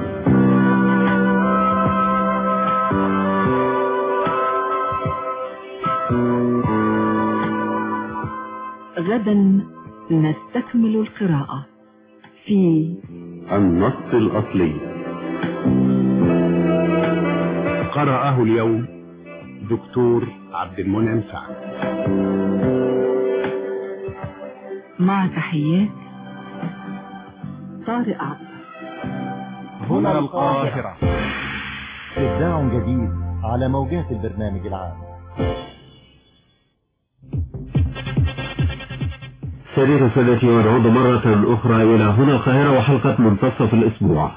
غدا نستكمل القراءة في النص الأصلي قرأه اليوم دكتور عبد المنعم سعد مع تحيات طارق عبد هنا القاهرة إبداع جديد على موجات البرنامج العام سرير سادتي ونعود مرة أخرى إلى هنا القاهرة وحلقة منتصف الأسبوع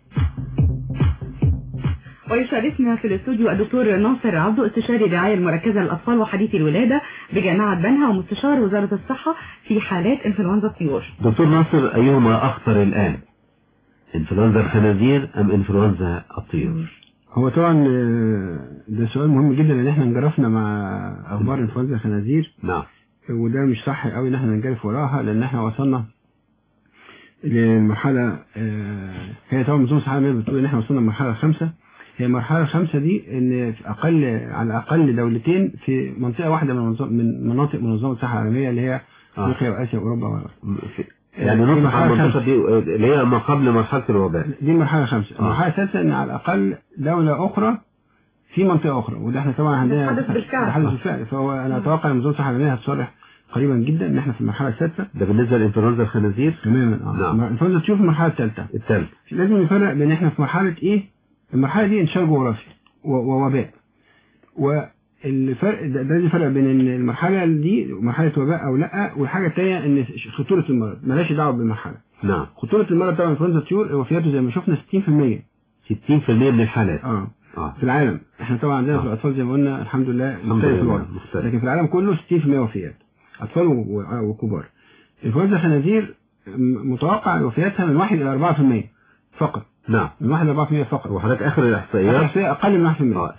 ويشاركنا في الاستوديو الدكتور ناصر عبدو استشاري الرعاية المركزة للأطفال وحديثي الولادة بجامعة بنها ومستشار وزارة الصحة في حالات انفلونزا الطيور دكتور ناصر أيهما أخطر الآن انفلونزا الخنازير أم انفلونزا الطيور هو طبعا آه، ده سؤال مهم جدا ان احنا انجرفنا مع اخبار انفلونزا الخنازير نعم وده مش صح قوي ان احنا ننجرف وراها لان احنا وصلنا للمرحلة آه، هي طبعا منظومة الصحة العالمية بتقول ان احنا وصلنا للمرحلة الخامسة هي المرحلة الخامسة دي ان في اقل على الاقل دولتين في منطقة واحدة من منظم- من مناطق منظمة الصحة العالمية اللي هي افريقيا واسيا واوروبا و- يعني دي نصف المرحلة المنتصف الخامسة. دي اللي هي ما قبل مرحلة الوباء دي المرحلة الخامسة آه. المرحلة الثالثة ان على الاقل دولة اخرى في منطقة اخرى وده احنا طبعا عندنا حدث بالفعل. ده حدث بالفعل فهو انا اتوقع ان منظمة الصحة العالمية هتصرح قريبا جدا ان احنا في المرحلة السادسة ده بالنسبة لانفلونزا الخنازير تماما اه نعم. الفرصة تشوف المرحلة الثالثة الثالث لازم نفرق بين احنا في مرحلة ايه المرحلة دي انتشار جغرافي و- ووباء والفرق ده, ده الفرق بين ان المرحلة دي مرحلة وباء او لا والحاجة الثانية ان خطورة المرض مالهاش دعوة بالمرحلة نعم خطورة المرض طبعا انفلونزا الطيور وفياته زي ما شفنا 60% 60% من الحالات اه اه في العالم احنا طبعا عندنا في الاطفال زي ما قلنا الحمد لله الحمد مختلف لله الوضع مختلف لكن في العالم كله 60% وفيات اطفال و- و- وكبار انفلونزا الخنازير م- متوقع وفياتها من 1 الى 4% فقط نعم من 1 ل 4% فقط وحضرتك آخر الإحصائيات الإحصائية اقل من 1% اه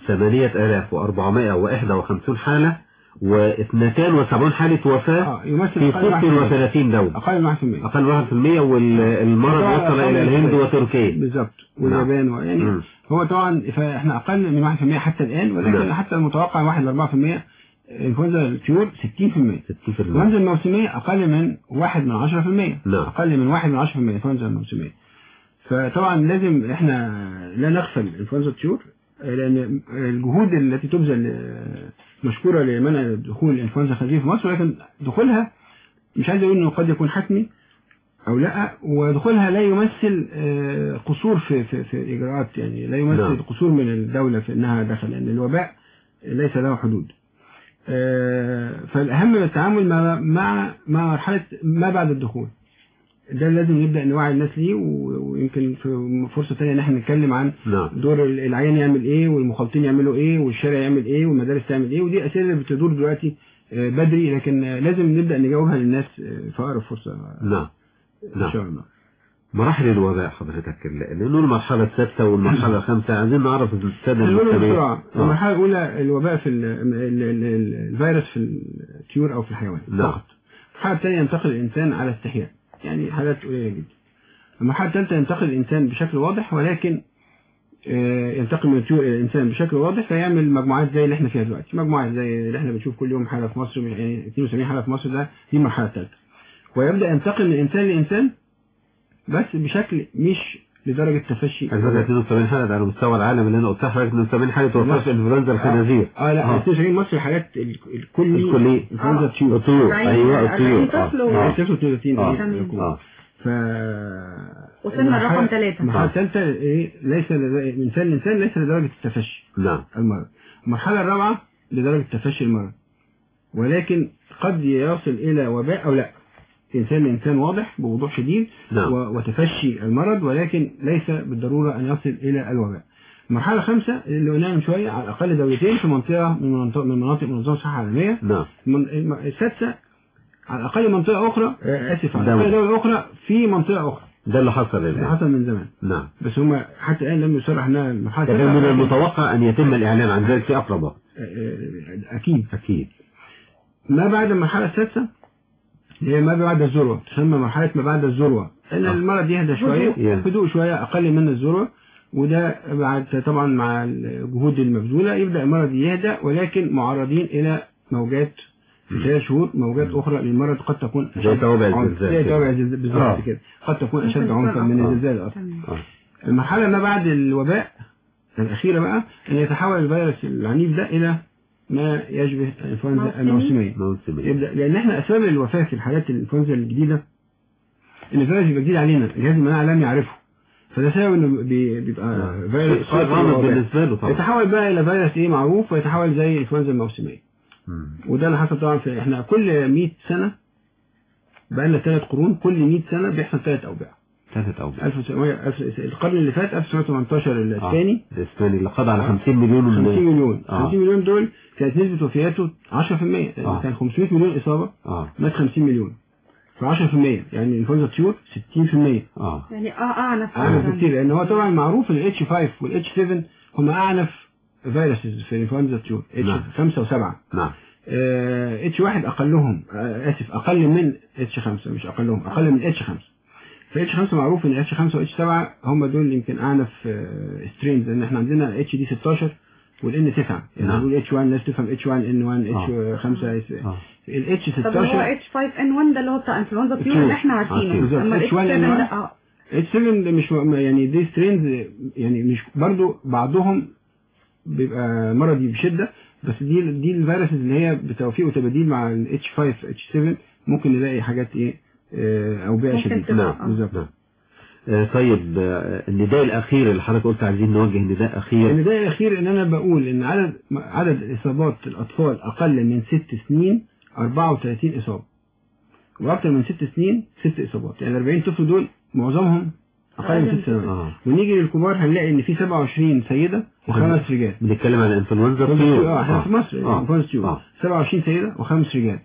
8451 حالة و72 حالة وفاة اه يمثل في اقل من 36 دولة 1% اقل من 1% أقل من 1% والمرض طبعاً وصل أقل إلى من الهند 1%. وتركيا بالظبط واليابان و- يعني مم. هو طبعا فاحنا اقل من 1% حتى الان ولكن نعم. حتى المتوقع 1 ل 4% انفلونزا الطيور 60% 60% الانفلونزا الموسمية أقل من 1 من 10% نعم. أقل من 1 من 10% الانفلونزا الموسمية فطبعا لازم احنا لا نغفل انفلونزا الطيور لأن الجهود التي تبذل آه، مشكورة لمنع دخول الانفلونزا الخنزير في مصر ولكن دخولها مش عايز أقول إنه قد يكون حتمي أو لا ودخولها لا يمثل آه، قصور في في في الإجراءات يعني لا يمثل نعم. قصور من الدولة في إنها دخل لأن الوباء ليس له حدود آه، فالأهم التعامل مع مع مع مرحلة ما بعد الدخول ده لازم نبدأ نوعي الناس ليه و- ويمكن في فرصة تانية ان احنا نتكلم عن نعم دور العيان يعمل ايه والمخالطين يعملوا ايه والشارع يعمل ايه والمدارس تعمل ايه ودي اسئله اللي بتدور دلوقتي آه، بدري لكن آه، لازم نبدا نجاوبها للناس آه، في اقرب فرصه نعم ان نعم شاء الله مراحل الوباء حضرتك ال- لأنه المرحلة السادسة والمرحلة الخامسة عايزين نعرف السادة هنقولهم المستمعين بسرعه آه. المرحله الاولى الوباء في ال- ال- ال- ال- الفيروس في الطيور او في الحيوان نعم. فقط المرحله الثانيه ينتقل الانسان على استحياء يعني حالات قليله جدا المرحله الثالثه ينتقل الانسان بشكل واضح ولكن آه، ينتقل من الطيور الى الانسان بشكل واضح فيعمل مجموعات زي اللي احنا فيها دلوقتي مجموعات زي اللي احنا بنشوف كل يوم حاله في مصر مش- يعني 72 حاله في مصر ده دي المرحله الثالثه ويبدا ينتقل من انسان لانسان بس بشكل مش لدرجه تفشي حضرتك 72 حالة ده على مستوى العالم اللي أنا قلتها حضرتك 72 حالة وفاة في إنفلونزا الخنازير اه لا آه. 72 مصر حالات ال- الكلي الكلي. انفلونزا الطيور الطيور. أيوة، الطيور. 40 طفل و- آه. 36 آه. إيه. آه. ف وصلنا المرحلة- لرقم ثلاثة. المرحله الثالثه ايه ليس لد- من انسان لانسان ليس لدرجه التفشي نعم المرض المرحله الرابعه لدرجه تفشي المرض ولكن قد يصل الى وباء او لا انسان لانسان واضح بوضوح شديد نعم. و- وتفشي المرض ولكن ليس بالضروره ان يصل الى الوباء المرحله الخامسه اللي قلناها من شويه على الاقل دولتين في منطقه من مناطق من مناطق منظمه الصحه العالميه نعم من- الم- السادسه على الاقل منطقه اخرى آه، اسف على دولة. الاقل دوله اخرى في منطقه اخرى ده اللي حصل ده الآن حصل من زمان نعم بس هم حتى الان لم يصرح انها المرحله كان الثالثة. من المتوقع أن يتم الإعلان عن ذلك في أقرب وقت آه، اكيد أكيد ما بعد المرحله السادسه هي ما بعد الذروه تسمى مرحله ما بعد الذروه ان آه. المرض يهدى شويه هدوء. هدوء شويه اقل من الذروه وده بعد طبعا مع الجهود المبذوله يبدا المرض يهدى ولكن معرضين الى موجات في ثلاث شهور موجات اخرى للمرض قد تكون زي أشد توابع عنف. الزلزال زي كده. توابع الزلزال بالظبط آه. كده قد تكون ممكن اشد تكون عنفا من آه. الزلزال اصلا تمام. آه. المرحله ما بعد الوباء الأخيرة بقى أن يتحول الفيروس العنيف ده إلى ما يشبه الإنفلونزا موسمي. الموسمية موسمي يبدأ لأن إحنا أسباب الوفاة في الحالات الإنفلونزا الجديدة إن الفيروس بيبقى جديد علينا الجهاز المناعي لم يعرفه فده سبب إنه بي- بيبقى فيروس شيء غامض وباء. بالنسبة له طبعا يتحول بقى إلى فيروس إيه معروف ويتحول زي الإنفلونزا الموسمية مم. وده اللي حصل طبعا في إحنا كل 100 سنة بقى لنا ثلاث قرون كل 100 سنة بيحصل ثلاث أوباع ثلاثة أو 1900 ألف- القرن اللي فات 1918 الثاني الإسباني اللي قضى على 50 مليون من 50 مليون آه. 50 مليون دول كانت نسبة وفياته 10% آه. كان 500 مليون إصابة اه مات 50 مليون ف 10% يعني انفلونزا الطيور 60% اه يعني اه اعنف أعنف فعلاً. كتير لأن هو طبعا معروف ال H5 وال H7 هم أعنف فيروسز في انفلونزا الطيور نعم. H5 و7 نعم آه، H1 أقلهم آه، آسف أقل من H5 مش أقلهم أقل من H5 ف H5 معروف إن H5 و H7 هم دول يمكن أعنف سترينز لأن إحنا عندنا HD 16 وال N9 يعني نعم. نقول H1 الناس تفهم H1 N1 آه. H5 آه. ال H16 طب اللي هو H5N1 ده اللي هو بتاع انفلونزا الطيور اللي احنا عارفينه بالظبط. اما ال H1N1 H7 ده اه H7 ده مش يعني دي سترينز يعني مش برضو بعضهم بيبقى مرضي بشدة بس دي دي الفيروسز اللي هي بتوفيق وتباديل مع ال H5 H7 ممكن نلاقي حاجات ايه آه، أوبئة ممكن شديدة تبقى، نعم آه. بالظبط نعم. آه، طيب آه، النداء الأخير اللي حضرتك قلت عايزين نوجه نداء أخير النداء الأخير إن أنا بقول إن عدد عدد إصابات الأطفال أقل من ست سنين 34 إصابة وأكثر من ست سنين ست إصابات يعني 40 طفل دول معظمهم أقل من ست سنوات آه. ونيجي للكبار هنلاقي إن في 27 سيدة وخمس رجال بنتكلم عن انفلونزا الطيور اه احنا في مصر آه. انفلونزا الطيور آه. 27 سيدة وخمس رجال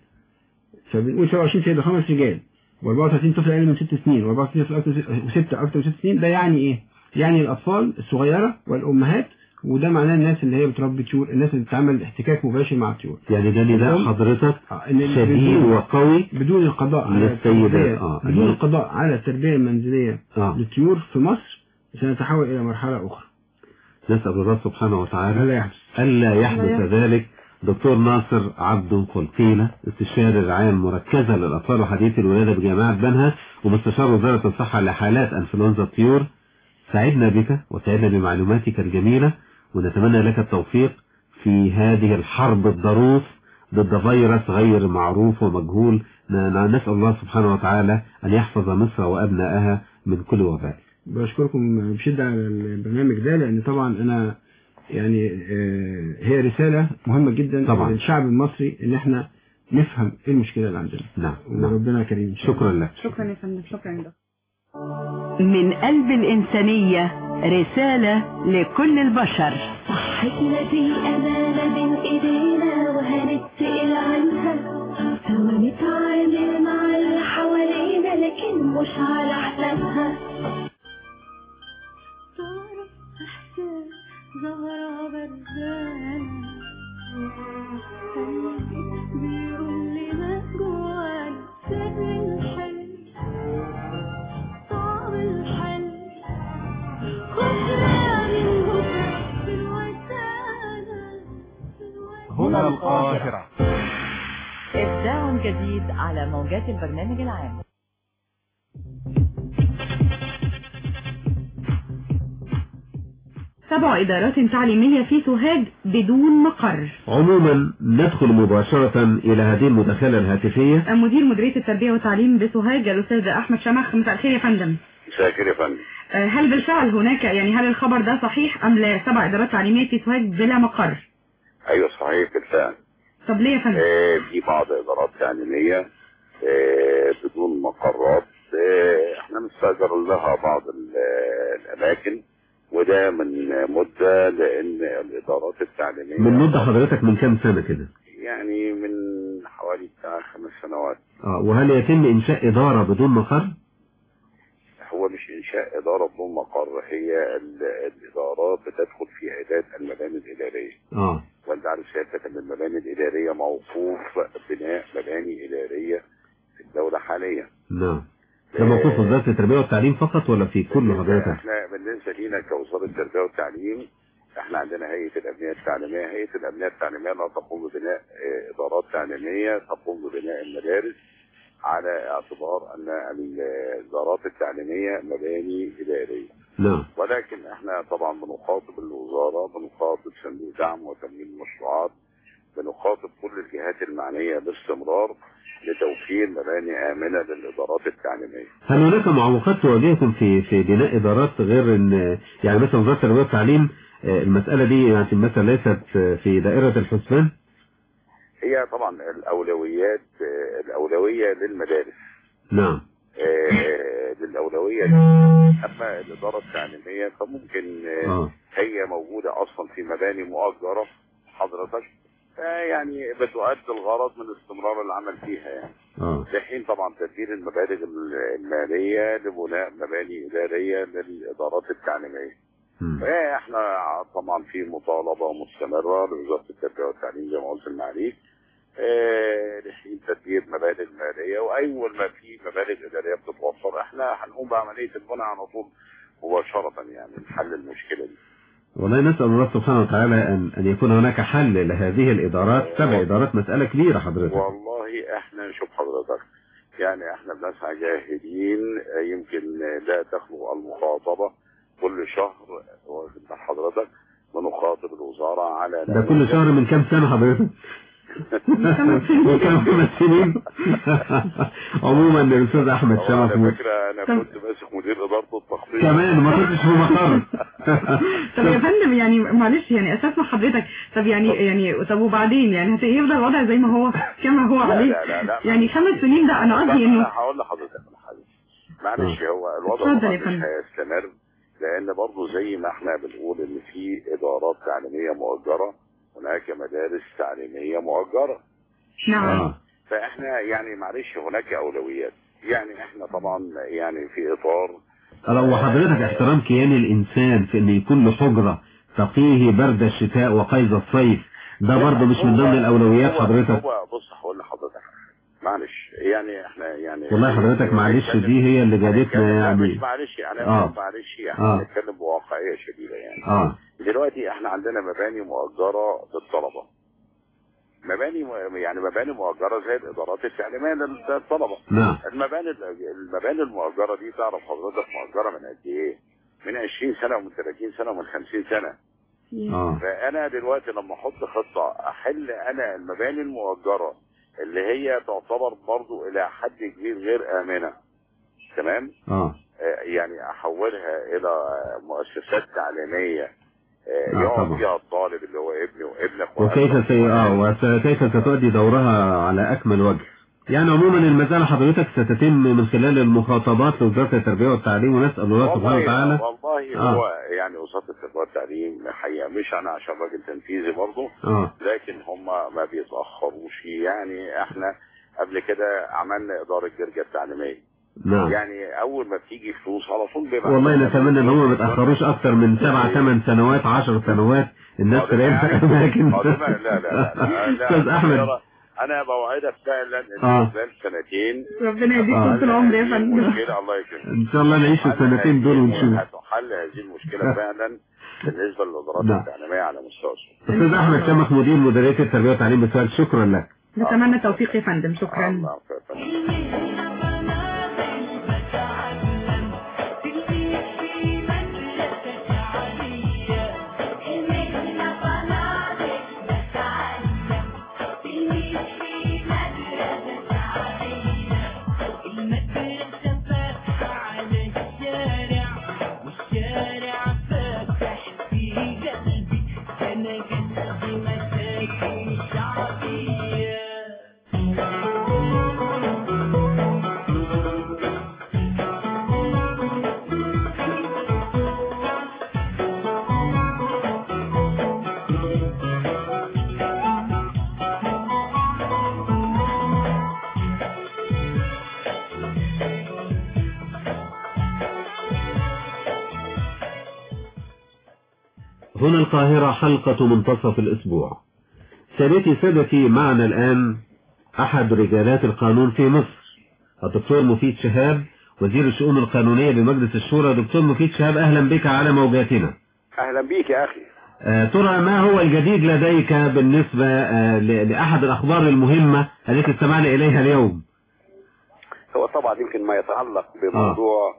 فبنقول 27 سيدة وخمس رجال و34 طفل أقل من ست سنين و34 طفل أكثر وستة أكثر من ست سنين ده يعني إيه؟ يعني الأطفال الصغيرة والأمهات وده معناه الناس اللي هي بتربي طيور الناس اللي بتعمل احتكاك مباشر مع الطيور يعني ده نداء الأم- حضرتك آه، إن- شديد بدون- وقوي بدون القضاء على للسيدة. التربية آه. بدون القضاء على التربية المنزلية آه. للطيور في مصر سنتحول إلى مرحلة أخرى نسأل الله سبحانه وتعالى ألا يحدث ألا يحدث لا ذلك دكتور ناصر عبد خلقيلة استشاري الرعاية المركزة للأطفال وحديث الولادة بجامعة بنها ومستشار وزارة الصحة لحالات أنفلونزا الطيور سعدنا بك وسعدنا بمعلوماتك الجميلة ونتمنى لك التوفيق في هذه الحرب الضروس ضد فيروس غير معروف ومجهول ن- نسأل الله سبحانه وتعالى أن يحفظ مصر وأبنائها من كل وباء بشكركم بشدة على البرنامج ده لأن طبعا أنا يعني آه، هي رسالة مهمة جدا طبعا. للشعب المصري إن إحنا نفهم إيه المشكلة اللي عندنا نعم نعم وربنا كريم إن شاء الله. شكرا لك شكرا يا فندم شكرا يا دكتور من قلب الإنسانية رسالة لكل البشر صحتنا دي أمانة بين إيدينا وهنتسأل عنها سوا نتعامل مع اللي حوالينا لكن مش على حسابها تعرف إحساس زهرة بردانة قلبي بيقول لي ما جوانا سر الحلم طعم الحلم خدنا من بكرة في الوسانة هنا القاهرة إبداع جديد على موجات البرنامج العام سبع إدارات تعليمية في سوهاج بدون مقر عموما ندخل مباشرة إلى هذه المداخلة الهاتفية مدير مديرية التربية والتعليم بسوهاج الأستاذ أحمد شمخ مساء الخير يا فندم مساء الخير يا فندم آه، هل بالفعل هناك يعني هل الخبر ده صحيح أم لا سبع إدارات تعليمية في سوهاج بلا مقر ايوه صحيح بالفعل طب ليه يا فندم آه، في بعض ادارات تعليميه آه، بدون مقرات آه، احنا مستاجر لها بعض ال- الاماكن وده من مده لان الادارات التعليميه من مدة حضرتك من كام سنة كده يعني من حوالي بتاع خمس سنوات آه وهل يتم إنشاء إدارة بدون مقر؟ هو مش انشاء اداره بدون مقر هي ال- الادارات بتدخل في اعداد المباني الاداريه آه وانت عارف سيادتك ان المباني الاداريه موقوف بناء مباني اداريه في الدوله حاليا نعم ده موقوف في وزارة التربية والتعليم فقط ولا في كل حضرتك؟ احنا بالنسبه لينا كوزاره التربيه والتعليم احنا عندنا هيئه الابنيه التعليميه هيئه الابنيه التعليميه لا تقوم ببناء اه، ادارات تعليميه تقوم ببناء المدارس على اعتبار ان الادارات التعليميه مباني اداريه نعم ولكن احنا طبعا بنخاطب الوزاره بنخاطب صندوق دعم وتمويل المشروعات بنخاطب كل الجهات المعنيه باستمرار لتوفير مباني امنه للادارات التعليميه هل هناك معوقات تواجهكم في في بناء إدارات غير إن يعني مثلا وزارة التربية والتعليم آه، المسألة دي يعني مثلا ليست في دائرة الحسبان؟ هي طبعا الاولويات آه، الاولويه للمدارس نعم آه، للاولويه اما الاداره التعليميه فممكن آه، آه. هي موجوده اصلا في مباني مؤجره حضرتك آه، يعني بتؤدي الغرض من استمرار العمل فيها يعني آه لحين طبعا تدبير المبالغ الماليه لبناء مباني اداريه للادارات التعليميه. فاحنا طبعا في مطالبه مستمره لوزاره التربيه والتعليم زي ما قلت المعاليك آه، لحين تدبير مبالغ ماليه واول ما في مبالغ اداريه بتتوفر احنا هنقوم بعمليه البناء على طول مباشره يعني نحل المشكله دي. والله نسأل الله سبحانه وتعالى أن أن يكون هناك حل لهذه الإدارات سبع إدارات مسألة كبيرة حضرتك والله احنا نشوف حضرتك يعني احنا بنسعى جاهدين آه، يمكن لا تخلو المخاطبه كل شهر واخد بال حضرتك بنخاطب الوزاره على ده كل شهر من كام سنة حضرتك؟ من خمس سنين عموما الأستاذ أحمد شرف على فكره انا كنت ماسك مدير اداره التخطيط كمان ما كنتش في مقر طب يا فندم يعني معلش يعني استسمح حضرتك طب يعني يعني طب وبعدين يعني هت- يفضل الوضع زي ما هو كما هو لا عليه لا لا لا يعني خمس سنين ده انا قصدي انه انا هقول لحضرتك على حاجه معلش هو الوضع اتفضل طبعاً يا مش فندم. هيستمر لان برضه زي ما احنا بنقول ان في ادارات تعليميه مؤجره هناك مدارس تعليميه مؤجره نعم فاحنا يعني معلش هناك اولويات يعني احنا طبعا يعني في اطار لو حضرتك احترام كيان الإنسان في أن يكون له حجرة تقيه برد الشتاء وقيظ الصيف ده برضه مش من ضمن الأولويات هو- حضرتك هو بص هقول لحضرتك معلش يعني احنا يعني والله حضرتك معلش دي هي اللي جابتنا لا يعني مش معلش يعني آه. معلش يعني آه. بنتكلم بواقعيه شديده يعني اه دلوقتي احنا عندنا مباني مؤجره للطلبه مباني م- يعني مباني مؤجره زي الادارات التعليميه للطلبه نعم. المباني المباني المؤجره دي تعرف حضرتك مؤجره من قد ايه؟ من 20 سنه ومن 30 سنه ومن 50 سنه اه فانا دلوقتي لما احط خطه احل انا المباني المؤجره اللي هي تعتبر برضو الى حد كبير غير امنه تمام اه آه، يعني احولها الى مؤسسات تعليميه آه، آه، يقعد طبعا. فيها الطالب اللي هو ابني وابنك وكيف سي... اه وكيف ستؤدي دورها على أكمل وجه يعني عموما المسألة حضرتك ستتم من خلال المخاطبات لوزارة التربية والتعليم ونسأل الله سبحانه وتعالى والله آه. هو يعني وزاره التربيه والتعليم حقيقه مش انا عشان راجل تنفيذي برضه اه لكن هم ما بيتاخروش يعني احنا قبل كده عملنا اداره جرجه التعليميه نعم يعني اول ما بتيجي فلوس على طول بيبقى والله نتمنى ان هم ما يتاخروش اكتر من سبع ثمان سنوات عشر سنوات الناس تلاقيها في اماكن لا لا لا لا لا استاذ احمد انا بوعدك فعلا ان آه. خلال سنتين ربنا يديك آه. طول العمر يا فندم المشكله الله يكرمك ان شاء الله نعيش السنتين دول ونشوف حل هذه المشكله فعلا بالنسبه للادارات نعم. التعليميه على مستوى السوق استاذ احمد شمخ مدير مديريه التربيه والتعليم بالسؤال شكرا لك نتمنى التوفيق يا فندم شكرا هنا القاهرة حلقة منتصف الأسبوع سادتي سادتي معنا الآن أحد رجالات القانون في مصر الدكتور مفيد شهاب وزير الشؤون القانونية بمجلس الشورى دكتور مفيد شهاب أهلا بك على موجاتنا اهلا بيك يا اخي آه، ترى ما هو الجديد لديك بالنسبة آه، ل- لأحد الأخبار المهمة التي استمعنا إليها اليوم هو طبعا يمكن ما يتعلق بموضوع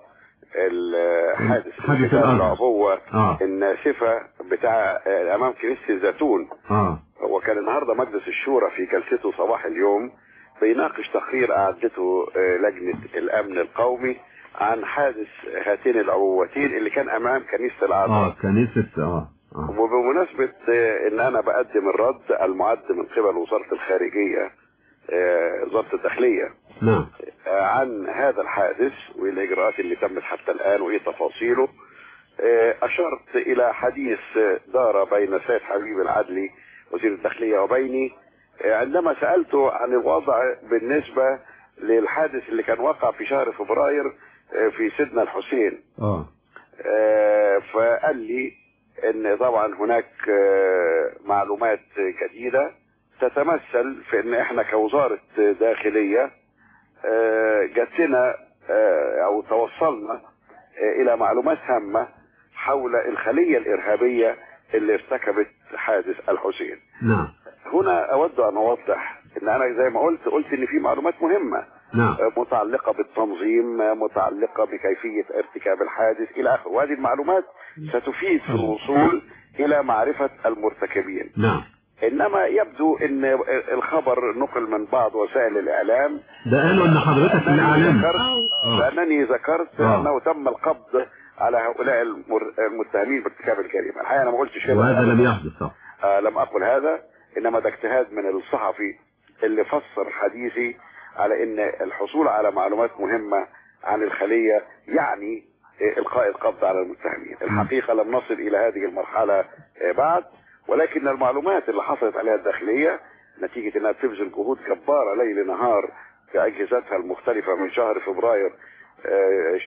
الحادث حادث انتشار الأرض. العبوة آه. الناشفة بتاع آه، امام كنيسة الزيتون آه هو كان النهارده مجلس الشورى في جلسته صباح اليوم بيناقش تقرير اعدته آه، لجنة الامن القومي عن حادث هاتين العبوتين اللي كان امام كنيسة العذراء آه كنيسة آه آه وبمناسبة آه، ان انا بقدم الرد المعد من قبل وزارة الخارجية آه، وزارة الداخلية نعم آه، عن هذا الحادث والاجراءات اللي تمت حتى الان وايه تفاصيله آه، اشرت الى حديث آه، دار بين سيد حبيب العدلي وزير الداخلية وبيني آه، عندما سألته عن الوضع بالنسبة للحادث اللي كان وقع في شهر فبراير آه، في سيدنا الحسين آه آه، فقال لي ان طبعا هناك آه، معلومات جديدة تتمثل في ان احنا كوزارة داخلية آه، جات لنا آه، او توصلنا آه، الى معلومات هامة حول الخلية الارهابية اللي ارتكبت حادث الحسين نعم هنا اود ان اوضح ان انا زي ما قلت قلت ان في معلومات مهمة نعم آه، متعلقة بالتنظيم آه، متعلقة بكيفية ارتكاب الحادث الى اخره وهذه المعلومات ستفيد في الوصول الى معرفة المرتكبين نعم انما يبدو ان الخبر نقل من بعض وسائل الاعلام ده قالوا إن حضرتك اللي أعلنت ذكرت آه. لانني ذكرت آه. انه تم القبض على هؤلاء المر- المتهمين بارتكاب الجريمه الحقيقه انا ما قلتش كده وهذا لم أبداً. يحدث طبعا آه لم اقل هذا انما ده اجتهاد من الصحفي اللي فسر حديثي على ان الحصول على معلومات مهمة عن الخلية يعني آه، القاء القبض على المتهمين الحقيقة لم نصل الى هذه المرحلة آه، بعد ولكن المعلومات اللي حصلت عليها الداخلية نتيجة انها بتبذل جهود جبارة ليل نهار في اجهزتها المختلفة من شهر فبراير آه،